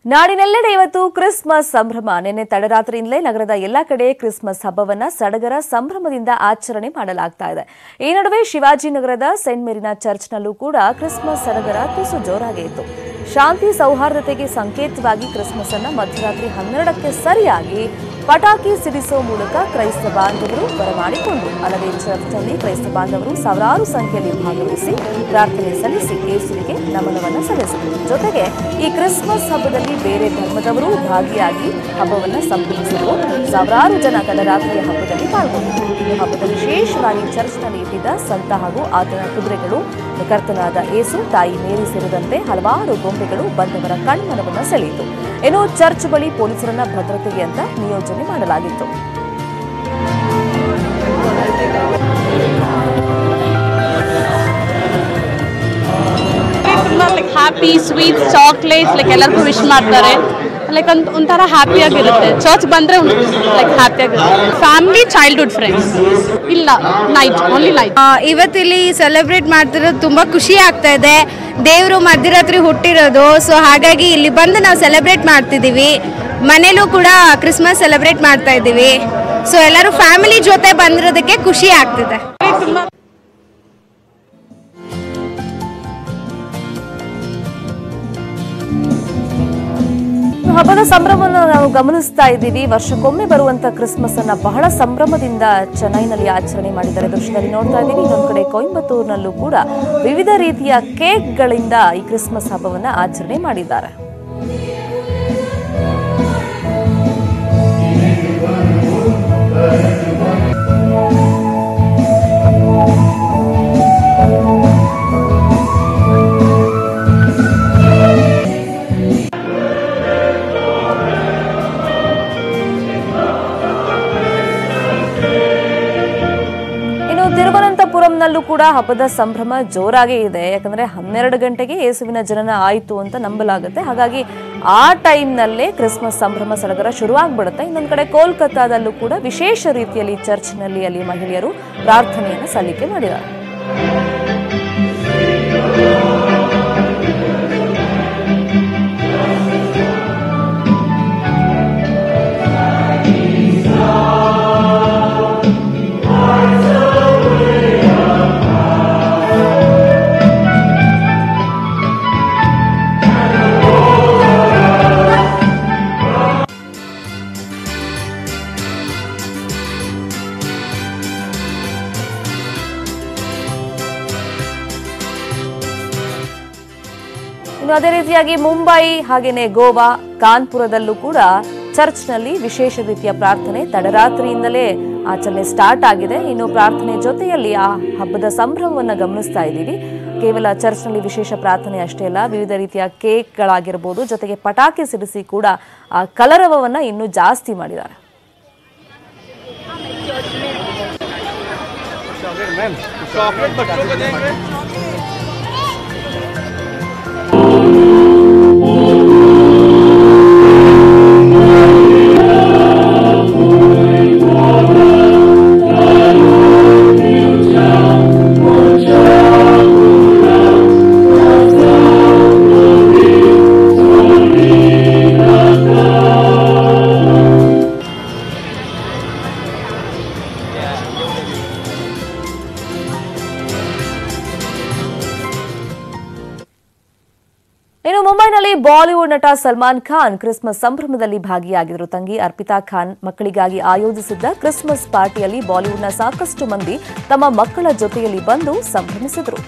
ನಾಡಿನೆಲ್ಲೆಡೆ ಇವತ್ತು ಕ್ರಿಸ್ಮಸ್ ಸಂಭ್ರಮ ನಿನ್ನೆ ತಡರಾತ್ರಿಯಿಂದಲೇ ನಗರದ ಎಲ್ಲಾ ಕಡೆ ಕ್ರಿಸ್ಮಸ್ ಹಬ್ಬವನ್ನ ಸಡಗರ ಸಂಭ್ರಮದಿಂದ ಆಚರಣೆ ಮಾಡಲಾಗ್ತಾ ಇದೆ ಈ ನಡುವೆ ಶಿವಾಜಿನಗರದ ಸೆಂಟ್ ಮೇರಿನಾ ಚರ್ಚ್ನಲ್ಲೂ ಕೂಡ ಕ್ರಿಸ್ಮಸ್ ಸಡಗರ ತುಸು ಜೋರಾಗೇ ಇತ್ತು ಶಾಂತಿ ಸೌಹಾರ್ದತೆಗೆ ಸಂಕೇತವಾಗಿ ಕ್ರಿಸ್ಮಸ್ ಅನ್ನ ಮಧ್ಯರಾತ್ರಿ ಹನ್ನೆರಡಕ್ಕೆ ಸರಿಯಾಗಿ ಪಟಾಕಿ ಸಿಡಿಸುವ ಮೂಲಕ ಕ್ರೈಸ್ತ ಬಾಂಧವರು ಬರಮಾಡಿಕೊಂಡರು ಅಲ್ಲದೆ ಚರ್ಚ್ನಲ್ಲಿ ಕ್ರೈಸ್ತ ಬಾಂಧವರು ಸಾವಿರಾರು ಸಂಖ್ಯೆಯಲ್ಲಿ ಭಾಗವಹಿಸಿ ಪ್ರಾರ್ಥನೆ ಸಲ್ಲಿಸಿ ಯೇಸುವಿಗೆ ನಮನವನ್ನು ಸಲ್ಲಿಸಿದರು ಜೊತೆಗೆ ಈ ಕ್ರಿಸ್ಮಸ್ ಹಬ್ಬದಲ್ಲಿ ಬೇರೆ ಧರ್ಮದವರು ಭಾಗಿಯಾಗಿ ಹಬ್ಬವನ್ನು ಸಂಭ್ರಮಿಸಿದರು ಸಾವಿರಾರು ಜನ ತಡರಾತ್ರಿಯ ಹಬ್ಬದಲ್ಲಿ ಪಾಲ್ಗೊಂಡರು ಈ ಹಬ್ಬದಲ್ಲಿ ವಿಶೇಷವಾಗಿ ಚರ್ಚ್ನಲ್ಲಿ ಇಟ್ಟಿದ್ದ ಸಂತ ಹಾಗೂ ಆತನ ಕುದುರೆಗಳು ಕರ್ತನಾದ ಏಸು ತಾಯಿ ಮೇರಿ ಸೇರಿದಂತೆ ಹಲವಾರು ಗೊಂಬೆಗಳು ಬಂದವರ ಕಣ್ಮನವನ್ನು ಸೆಳೆಯಿತು ಇನ್ನು ಚರ್ಚ್ ಬಳಿ ಪೊಲೀಸರನ್ನ ಭದ್ರತೆಗೆ ಅಂತ ನಿಯೋಜನೆ ಮಾಡಲಾಗಿತ್ತು ತುಂಬ like happy sweets chocolates like ಎಲ್ಲರಿಗೂ ವಿಶ್ ಮಾಡ್ತಾರೆ ಲೈಕ್ ಒಂದು ಒಂಥರ ಹ್ಯಾಪಿಯಾಗಿರುತ್ತೆ ಚರ್ಚ್ ಬಂದರೆ ಲೈಕ್ ಹ್ಯಾಪಿಯಾಗಿರುತ್ತೆ ಫ್ಯಾಮಿಲಿ ಚೈಲ್ಡ್ಹುಡ್ ಫ್ರೆಂಡ್ಸ್ ಇಲ್ಲ ನೈಟ್ ಓನ್ಲಿ ನೈಟ್ ಆ, ಇವತ್ತಿಲ್ಲಿ ಸೆಲೆಬ್ರೇಟ್ ಮಾಡ್ತಿರೋದು ತುಂಬ ಖುಷಿ ಆಗ್ತಾ ಇದೆ ದೇವರು ಮಧ್ಯರಾತ್ರಿ ಹುಟ್ಟಿರೋದು ಸೊ ಹಾಗಾಗಿ ಇಲ್ಲಿ ಬಂದು ನಾವು ಸೆಲೆಬ್ರೇಟ್ ಮಾಡ್ತಿದ್ದೀವಿ ಮನೇಲೂ ಕೂಡ ಕ್ರಿಸ್ಮಸ್ ಸೆಲೆಬ್ರೇಟ್ ಮಾಡ್ತಾ ಇದ್ದೀವಿ ಸೊ ಎಲ್ಲರೂ ಫ್ಯಾಮಿಲಿ ಜೊತೆ ಬಂದಿರೋದಕ್ಕೆ ಖುಷಿ ಆಗ್ತಿದೆ ತುಂಬ ಹಬ್ಬದ ಸಂಭ್ರಮವನ್ನು ನಾವು ಗಮನಿಸ್ತಾ ಇದ್ದೀವಿ ವರ್ಷಕ್ಕೊಮ್ಮೆ ಬರುವಂತ ಕ್ರಿಸ್ಮಸ್ ಅನ್ನ ಬಹಳ ಸಂಭ್ರಮದಿಂದ ಚೆನ್ನೈನಲ್ಲಿ ಆಚರಣೆ ಮಾಡಿದ್ದಾರೆ ದೃಶ್ಯದಲ್ಲಿ ನೋಡ್ತಾ ಇದ್ದೀವಿ ಇನ್ನೊಂದು ಕಡೆ ಕೊಯಂಬತ್ತೂರಿನಲ್ಲೂ ಕೂಡ ವಿವಿಧ ರೀತಿಯ ಕೇಕ್ಗಳಿಂದ ಈ ಕ್ರಿಸ್ಮಸ್ ಹಬ್ಬವನ್ನ ಆಚರಣೆ ಮಾಡಿದ್ದಾರೆ ಇನ್ನು ತಿರುವನಂತಪುರಂನಲ್ಲೂ ಕೂಡ ಹಬ್ಬದ ಸಂಭ್ರಮ ಜೋರಾಗೇ ಇದೆ ಯಾಕಂದ್ರೆ ಹನ್ನೆರಡು ಗಂಟೆಗೆ ಯೇಸುವಿನ ಜನನ ಆಯಿತು ಅಂತ ನಂಬಲಾಗುತ್ತೆ ಹಾಗಾಗಿ ಆ ಟೈಮ್ನಲ್ಲೇ ಕ್ರಿಸ್ಮಸ್ ಸಂಭ್ರಮ ಸಡಗರ ಶುರುವಾಗ್ಬಿಡುತ್ತೆ ಇನ್ನೊಂದು ಕಡೆ ಕೋಲ್ಕತ್ತಾದಲ್ಲೂ ಕೂಡ ವಿಶೇಷ ರೀತಿಯಲ್ಲಿ ಚರ್ಚ್ನಲ್ಲಿ ಅಲ್ಲಿ ಮಹಿಳೆಯರು ಪ್ರಾರ್ಥನೆಯನ್ನು ಸಲ್ಲಿಕೆ ಮಾಡಿದ್ದಾರೆ ಇನ್ನು ಅದೇ ರೀತಿಯಾಗಿ ಮುಂಬೈ ಹಾಗೇನೆ ಗೋವಾ ಕಾನ್ಪುರದಲ್ಲೂ ಕೂಡ ಚರ್ಚ್ನಲ್ಲಿ ವಿಶೇಷ ರೀತಿಯ ಪ್ರಾರ್ಥನೆ ತಡರಾತ್ರಿಯಿಂದಲೇ ಆಚರಣೆ ಸ್ಟಾರ್ಟ್ ಆಗಿದೆ ಇನ್ನು ಪ್ರಾರ್ಥನೆ ಜೊತೆಯಲ್ಲಿ ಆ ಹಬ್ಬದ ಸಂಭ್ರಮವನ್ನು ಗಮನಿಸ್ತಾ ಇದ್ದೀವಿ ಕೇವಲ ಚರ್ಚ್ನಲ್ಲಿ ವಿಶೇಷ ಪ್ರಾರ್ಥನೆ ಅಷ್ಟೇ ಅಲ್ಲ ವಿವಿಧ ರೀತಿಯ ಕೇಕ್ಗಳಾಗಿರ್ಬೋದು ಜೊತೆಗೆ ಪಟಾಕಿ ಸಿಡಿಸಿ ಕೂಡ ಆ ಕಲರವವನ್ನು ಇನ್ನೂ ಜಾಸ್ತಿ ಮಾಡಿದ್ದಾರೆ ಇನ್ನು ಮುಂಬೈನಲ್ಲಿ ಬಾಲಿವುಡ್ ನಟ ಸಲ್ಮಾನ್ ಖಾನ್ ಕ್ರಿಸ್ಮಸ್ ಸಂಭ್ರಮದಲ್ಲಿ ಭಾಗಿಯಾಗಿದ್ದರು ತಂಗಿ ಅರ್ಪಿತಾ ಖಾನ್ ಮಕ್ಕಳಿಗಾಗಿ ಆಯೋಜಿಸಿದ್ದ ಕ್ರಿಸ್ಮಸ್ ಪಾರ್ಟಿಯಲ್ಲಿ ಬಾಲಿವುಡ್ನ ಸಾಕಷ್ಟು ಮಂದಿ ತಮ್ಮ ಮಕ್ಕಳ ಜೊತೆಯಲ್ಲಿ ಬಂದು ಸಂಭ್ರಮಿಸಿದರು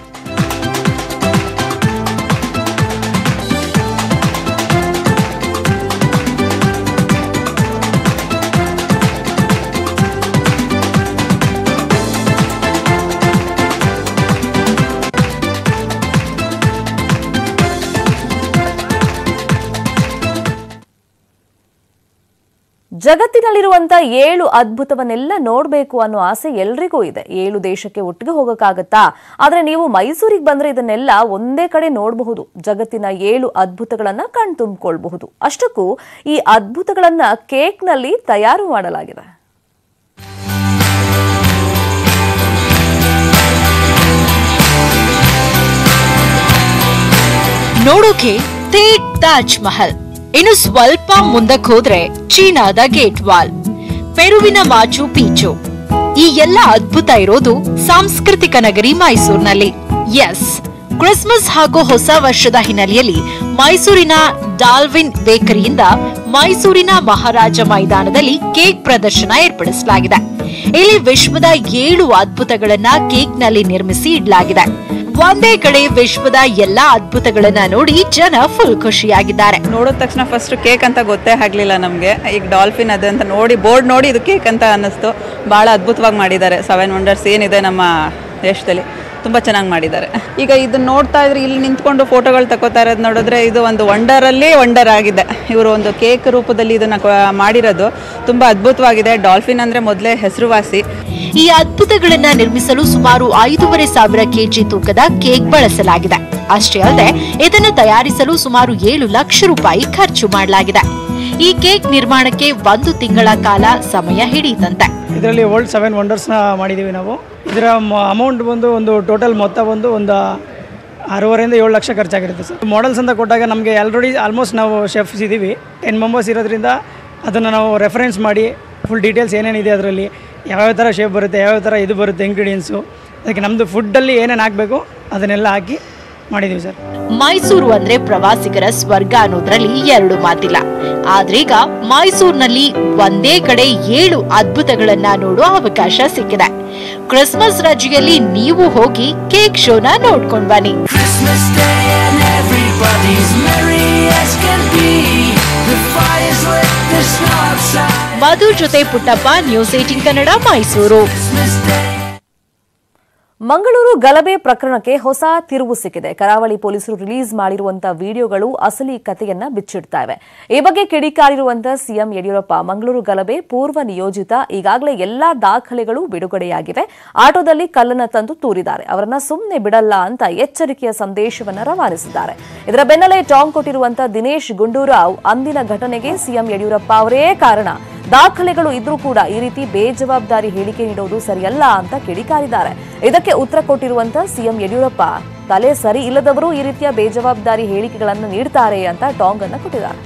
ಜಗತ್ತಿನಲ್ಲಿರುವಂತ ಏಳು ಅದ್ಭುತವನ್ನೆಲ್ಲ ನೋಡಬೇಕು ಅನ್ನೋ ಆಸೆ ಎಲ್ರಿಗೂ ಇದೆ ಏಳು ದೇಶಕ್ಕೆ ಒಟ್ಟಿಗೆ ಹೋಗಕ್ಕಾಗತ್ತಾ ಆದ್ರೆ ನೀವು ಮೈಸೂರಿಗೆ ಬಂದ್ರೆ ಇದನ್ನೆಲ್ಲ ಒಂದೇ ಕಡೆ ನೋಡಬಹುದು ಜಗತ್ತಿನ ಏಳು ಅದ್ಭುತಗಳನ್ನ ಕಣ್ತುಂಬಿಕೊಳ್ಬಹುದು ಅಷ್ಟಕ್ಕೂ ಈ ಅದ್ಭುತಗಳನ್ನ ಕೇಕ್ನಲ್ಲಿ ತಯಾರು ಮಾಡಲಾಗಿದೆ ನೋಡೋಕೆ ಥೇಟ್ ತಾಜ್ ಮಹಲ್ ಇನ್ನು ಸ್ವಲ್ಪ ಮುಂದಕ್ಕೆ ಹೋದ್ರೆ ಚೀನಾದ ಗೇಟ್ ವಾಲ್ ಪೆರುವಿನ ಮಾಚು ಪೀಚು ಈ ಎಲ್ಲ ಅದ್ಭುತ ಇರೋದು ಸಾಂಸ್ಕೃತಿಕ ನಗರಿ ಮೈಸೂರಿನಲ್ಲಿ ಎಸ್ ಕ್ರಿಸ್ಮಸ್ ಹಾಗೂ ಹೊಸ ವರ್ಷದ ಹಿನ್ನೆಲೆಯಲ್ಲಿ ಮೈಸೂರಿನ ಡಾಲ್ವಿನ್ ಬೇಕರಿಯಿಂದ ಮೈಸೂರಿನ ಮಹಾರಾಜ ಮೈದಾನದಲ್ಲಿ ಕೇಕ್ ಪ್ರದರ್ಶನ ಏರ್ಪಡಿಸಲಾಗಿದೆ ಇಲ್ಲಿ ವಿಶ್ವದ ಏಳು ಅದ್ಭುತಗಳನ್ನ ಕೇಕ್ನಲ್ಲಿ ನಿರ್ಮಿಸಿ ಇಡಲಾಗಿದೆ ಒಂದೇ ಕಡೆ ವಿಶ್ವದ ಎಲ್ಲಾ ಅದ್ಭುತಗಳನ್ನ ನೋಡಿ ಜನ ಫುಲ್ ಖುಷಿಯಾಗಿದ್ದಾರೆ ನೋಡಿದ ತಕ್ಷಣ ಫಸ್ಟ್ ಕೇಕ್ ಅಂತ ಗೊತ್ತೇ ಆಗಲಿಲ್ಲ ನಮಗೆ ಈಗ ಡಾಲ್ಫಿನ್ ಅದು ಅಂತ ನೋಡಿ ಬೋರ್ಡ್ ನೋಡಿ ಇದು ಕೇಕ್ ಅಂತ ಅನ್ನಿಸ್ತು ಭಾಳ ಅದ್ಭುತವಾಗಿ ಮಾಡಿದ್ದಾರೆ ಸೆವೆನ್ ವಂಡರ್ಸ್ ಏನಿದೆ ನಮ್ಮ ದೇಶದಲ್ಲಿ ತುಂಬ ಚೆನ್ನಾಗಿ ಮಾಡಿದ್ದಾರೆ ಈಗ ಇದನ್ನ ನೋಡ್ತಾ ಇದ್ರೆ ಇಲ್ಲಿ ನಿಂತ್ಕೊಂಡು ಫೋಟೋಗಳು ತಗೋತಾ ಇರೋದು ನೋಡಿದ್ರೆ ಇದು ಒಂದು ವಂಡರಲ್ಲಿ ವಂಡರ್ ಆಗಿದೆ ಇವರು ಒಂದು ಕೇಕ್ ರೂಪದಲ್ಲಿ ಇದನ್ನು ಮಾಡಿರೋದು ತುಂಬ ಅದ್ಭುತವಾಗಿದೆ ಡಾಲ್ಫಿನ್ ಅಂದರೆ ಮೊದಲೇ ಹೆಸರುವಾಸಿ ಈ ಅದ್ಭುತಗಳನ್ನ ನಿರ್ಮಿಸಲು ಸುಮಾರು ಐದೂವರೆ ಸಾವಿರ ಕೆಜಿ ತೂಕದ ಕೇಕ್ ಬಳಸಲಾಗಿದೆ ಅಷ್ಟೇ ಅಲ್ಲದೆ ಇದನ್ನು ತಯಾರಿಸಲು ಸುಮಾರು ಏಳು ಲಕ್ಷ ರೂಪಾಯಿ ಖರ್ಚು ಮಾಡಲಾಗಿದೆ ಈ ಕೇಕ್ ನಿರ್ಮಾಣಕ್ಕೆ ಒಂದು ತಿಂಗಳ ಕಾಲ ಸಮಯ ಹಿಡಿಯಿತಂತೆ ಇದರಲ್ಲಿ ಓಲ್ಡ್ ಸೆವೆನ್ ವಂಡರ್ಸ್ನ ಮಾಡಿದ್ದೀವಿ ನಾವು ಇದರ ಅಮೌಂಟ್ ಬಂದು ಒಂದು ಟೋಟಲ್ ಮೊತ್ತ ಬಂದು ಒಂದು ಆರೂವರೆಯಿಂದ ಏಳು ಲಕ್ಷ ಖರ್ಚಾಗಿರುತ್ತೆ ಸರ್ ಮಾಡಲ್ಸ್ ಅಂತ ಕೊಟ್ಟಾಗ ನಮಗೆ ಆಲ್ರೆಡಿ ಆಲ್ಮೋಸ್ಟ್ ನಾವು ಶೆಫ್ಸ್ ಇದ್ದೀವಿ ಟೆನ್ ಮೆಂಬರ್ಸ್ ಇರೋದ್ರಿಂದ ಅದನ್ನು ನಾವು ರೆಫರೆನ್ಸ್ ಮಾಡಿ ಫುಲ್ ಡೀಟೇಲ್ಸ್ ಏನೇನಿದೆ ಅದರಲ್ಲಿ ಯಾವ್ಯಾವ ಥರ ಶೇಪ್ ಬರುತ್ತೆ ಯಾವ್ಯಾವ ಥರ ಇದು ಬರುತ್ತೆ ಇಂಗ್ರೀಡಿಯೆಂಟ್ಸು ಅದಕ್ಕೆ ನಮ್ಮದು ಫುಡ್ಡಲ್ಲಿ ಏನೇನು ಹಾಕಬೇಕು ಅದನ್ನೆಲ್ಲ ಹಾಕಿ ಮಾಡಿದ್ದೀವಿ ಸರ್ ಮೈಸೂರು ಅಂದ್ರೆ ಪ್ರವಾಸಿಗರ ಸ್ವರ್ಗ ಅನ್ನೋದ್ರಲ್ಲಿ ಎರಡು ಮಾತಿಲ್ಲ ಆದ್ರೀಗ ಮೈಸೂರಿನಲ್ಲಿ ಒಂದೇ ಕಡೆ ಏಳು ಅದ್ಭುತಗಳನ್ನ ನೋಡುವ ಅವಕಾಶ ಸಿಕ್ಕಿದೆ ಕ್ರಿಸ್ಮಸ್ ರಜೆಯಲ್ಲಿ ನೀವು ಹೋಗಿ ಕೇಕ್ ಶೋನ ನೋಡ್ಕೊಂಡ್ ಬನ್ನಿ Christmas Day and everybody's merry as can be. The fire's lit, there's snow outside. Madhu ಜೊತೆ Puttappa news eighteen Kannada Mysuru Christmas Day. Mangaluru ಗಲಭೆ ಪ್ರಕರಣಕ್ಕೆ ಹೊಸ ತಿರುವು ಸಿಕ್ಕಿದೆ ಕರಾವಳಿ ಪೊಲೀಸರು ರಿಲೀಸ್ ಮಾಡಿರುವಂತಹ ವಿಡಿಯೋಗಳು ಅಸಲಿ ಕಥೆಯನ್ನ ಬಿಚ್ಚಿಡ್ತಾ ಇವೆ ಈ ಬಗ್ಗೆ ಕಿಡಿಕಾರಿರುವಂತಹ ಸಿಎಂ ಯಡಿಯೂರಪ್ಪ ಮಂಗಳೂರು ಗಲಭೆ ಪೂರ್ವ ನಿಯೋಜಿತ ಈಗಾಗಲೇ ಎಲ್ಲಾ ದಾಖಲೆಗಳು ಬಿಡುಗಡೆಯಾಗಿವೆ ಆಟೋದಲ್ಲಿ ಕಲ್ಲನ್ನ ತಂದು ತೂರಿದ್ದಾರೆ ಅವರನ್ನ ಸುಮ್ಮನೆ ಬಿಡಲ್ಲ ಅಂತ ಎಚ್ಚರಿಕೆಯ ಸಂದೇಶವನ್ನ ರವಾನಿಸಿದ್ದಾರೆ ಇದರ ಬೆನ್ನಲ್ಲೇ ಟಾಂಗ್ ಕೊಟ್ಟಿರುವಂತಹ ದಿನೇಶ್ ಗುಂಡೂರಾವ್ ಅಂದಿನ ಘಟನೆಗೆ ಸಿಎಂ ಯಡಿಯೂರಪ್ಪ ಅವರೇ ಕಾರಣ ದಾಖಲೆಗಳು ಇದ್ರೂ ಕೂಡ ಈ ರೀತಿ ಬೇಜವಾಬ್ದಾರಿ ಹೇಳಿಕೆ ನೀಡುವುದು ಸರಿಯಲ್ಲ ಅಂತ ಕಿಡಿಕಾರಿದ್ದಾರೆ ಇದಕ್ಕೆ ಉತ್ತರ ಕೊಟ್ಟಿರುವಂತ ಸಿಎಂ ಯಡಿಯೂರಪ್ಪ ತಲೆ ಸರಿ ಇಲ್ಲದವರು ಈ ರೀತಿಯ ಬೇಜವಾಬ್ದಾರಿ ಹೇಳಿಕೆಗಳನ್ನು ನೀಡ್ತಾರೆ ಅಂತ ಟಾಂಗ್ ಅನ್ನ ಕೊಟ್ಟಿದ್ದಾರೆ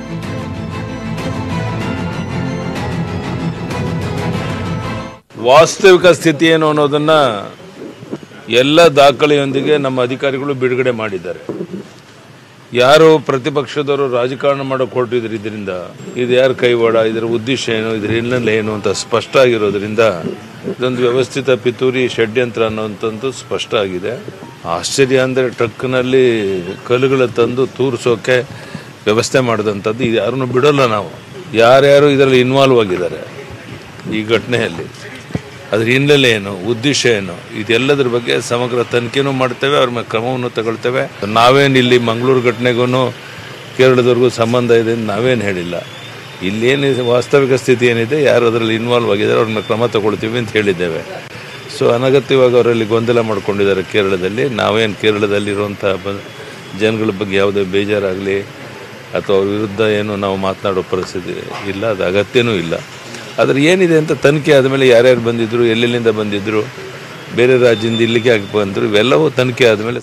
ವಾಸ್ತವಿಕ ಸ್ಥಿತಿ ಏನು ಅನ್ನೋದನ್ನ ಎಲ್ಲ ದಾಖಲೆಯೊಂದಿಗೆ ನಮ್ಮ ಅಧಿಕಾರಿಗಳು ಬಿಡುಗಡೆ ಮಾಡಿದ್ದಾರೆ ಯಾರು ಪ್ರತಿಪಕ್ಷದವರು ರಾಜಕಾರಣ ಮಾಡೋಕೆ ಹೊರಟಿದ್ರು ಇದರಿಂದ ಇದು ಯಾರ ಕೈವಾಡ ಇದರ ಉದ್ದೇಶ ಏನು ಇದರ ಹಿನ್ನೆಲೆ ಏನು ಅಂತ ಸ್ಪಷ್ಟ ಆಗಿರೋದ್ರಿಂದ ಇದೊಂದು ವ್ಯವಸ್ಥಿತ ಪಿತೂರಿ ಷಡ್ಯಂತ್ರ ಅನ್ನೋಂಥದ್ದು ಸ್ಪಷ್ಟ ಆಗಿದೆ ಆಶ್ಚರ್ಯ ಅಂದರೆ ಟ್ರಕ್ನಲ್ಲಿ ಕಲ್ಲುಗಳ ತಂದು ತೂರಿಸೋಕೆ ವ್ಯವಸ್ಥೆ ಮಾಡಿದಂಥದ್ದು ಇದು ಯಾರನ್ನು ಬಿಡೋಲ್ಲ ನಾವು ಯಾರ್ಯಾರು ಇದರಲ್ಲಿ ಇನ್ವಾಲ್ವ್ ಆಗಿದ್ದಾರೆ ಈ ಘಟನೆಯಲ್ಲಿ ಅದ್ರ ಹಿನ್ನೆಲೆ ಏನು ಉದ್ದೇಶ ಏನು ಇದೆಲ್ಲದ್ರ ಬಗ್ಗೆ ಸಮಗ್ರ ತನಿಖೆನೂ ಮಾಡ್ತೇವೆ ಅವ್ರ ಮೇಲೆ ಕ್ರಮವನ್ನು ತಗೊಳ್ತೇವೆ ನಾವೇನು ಇಲ್ಲಿ ಮಂಗಳೂರು ಘಟನೆಗೂ ಕೇರಳದವ್ರಿಗೂ ಸಂಬಂಧ ಇದೆ ಅಂತ ನಾವೇನು ಹೇಳಿಲ್ಲ ಇಲ್ಲೇನಿದೆ ವಾಸ್ತವಿಕ ಸ್ಥಿತಿ ಏನಿದೆ ಯಾರು ಅದರಲ್ಲಿ ಇನ್ವಾಲ್ವ್ ಆಗಿದ್ದಾರೆ ಅವ್ರ ಮೇಲೆ ಕ್ರಮ ತಗೊಳ್ತೀವಿ ಅಂತ ಹೇಳಿದ್ದೇವೆ ಸೊ ಅನಗತ್ಯವಾಗಿ ಅವರಲ್ಲಿ ಗೊಂದಲ ಮಾಡ್ಕೊಂಡಿದ್ದಾರೆ ಕೇರಳದಲ್ಲಿ ನಾವೇನು ಕೇರಳದಲ್ಲಿರುವಂಥ ಬ ಜನಗಳ ಬಗ್ಗೆ ಯಾವುದೇ ಬೇಜಾರಾಗಲಿ ಅಥವಾ ಅವ್ರ ವಿರುದ್ಧ ಏನು ನಾವು ಮಾತನಾಡೋ ಪರಿಸ್ಥಿತಿ ಇಲ್ಲ ಅದು ಅಗತ್ಯನೂ ಇಲ್ಲ ಆದರೆ ಏನಿದೆ ಅಂತ ತನಿಖೆ ಆದಮೇಲೆ ಯಾರ್ಯಾರು ಬಂದಿದ್ದರು ಎಲ್ಲೆಲ್ಲಿಂದ ಬಂದಿದ್ದರು ಬೇರೆ ರಾಜ್ಯದಿಂದ ಇಲ್ಲಿಗೆ ಆಗಿ ಬಂದರು ಇವೆಲ್ಲವೂ ತನಿಖೆ ಆದಮೇಲೆ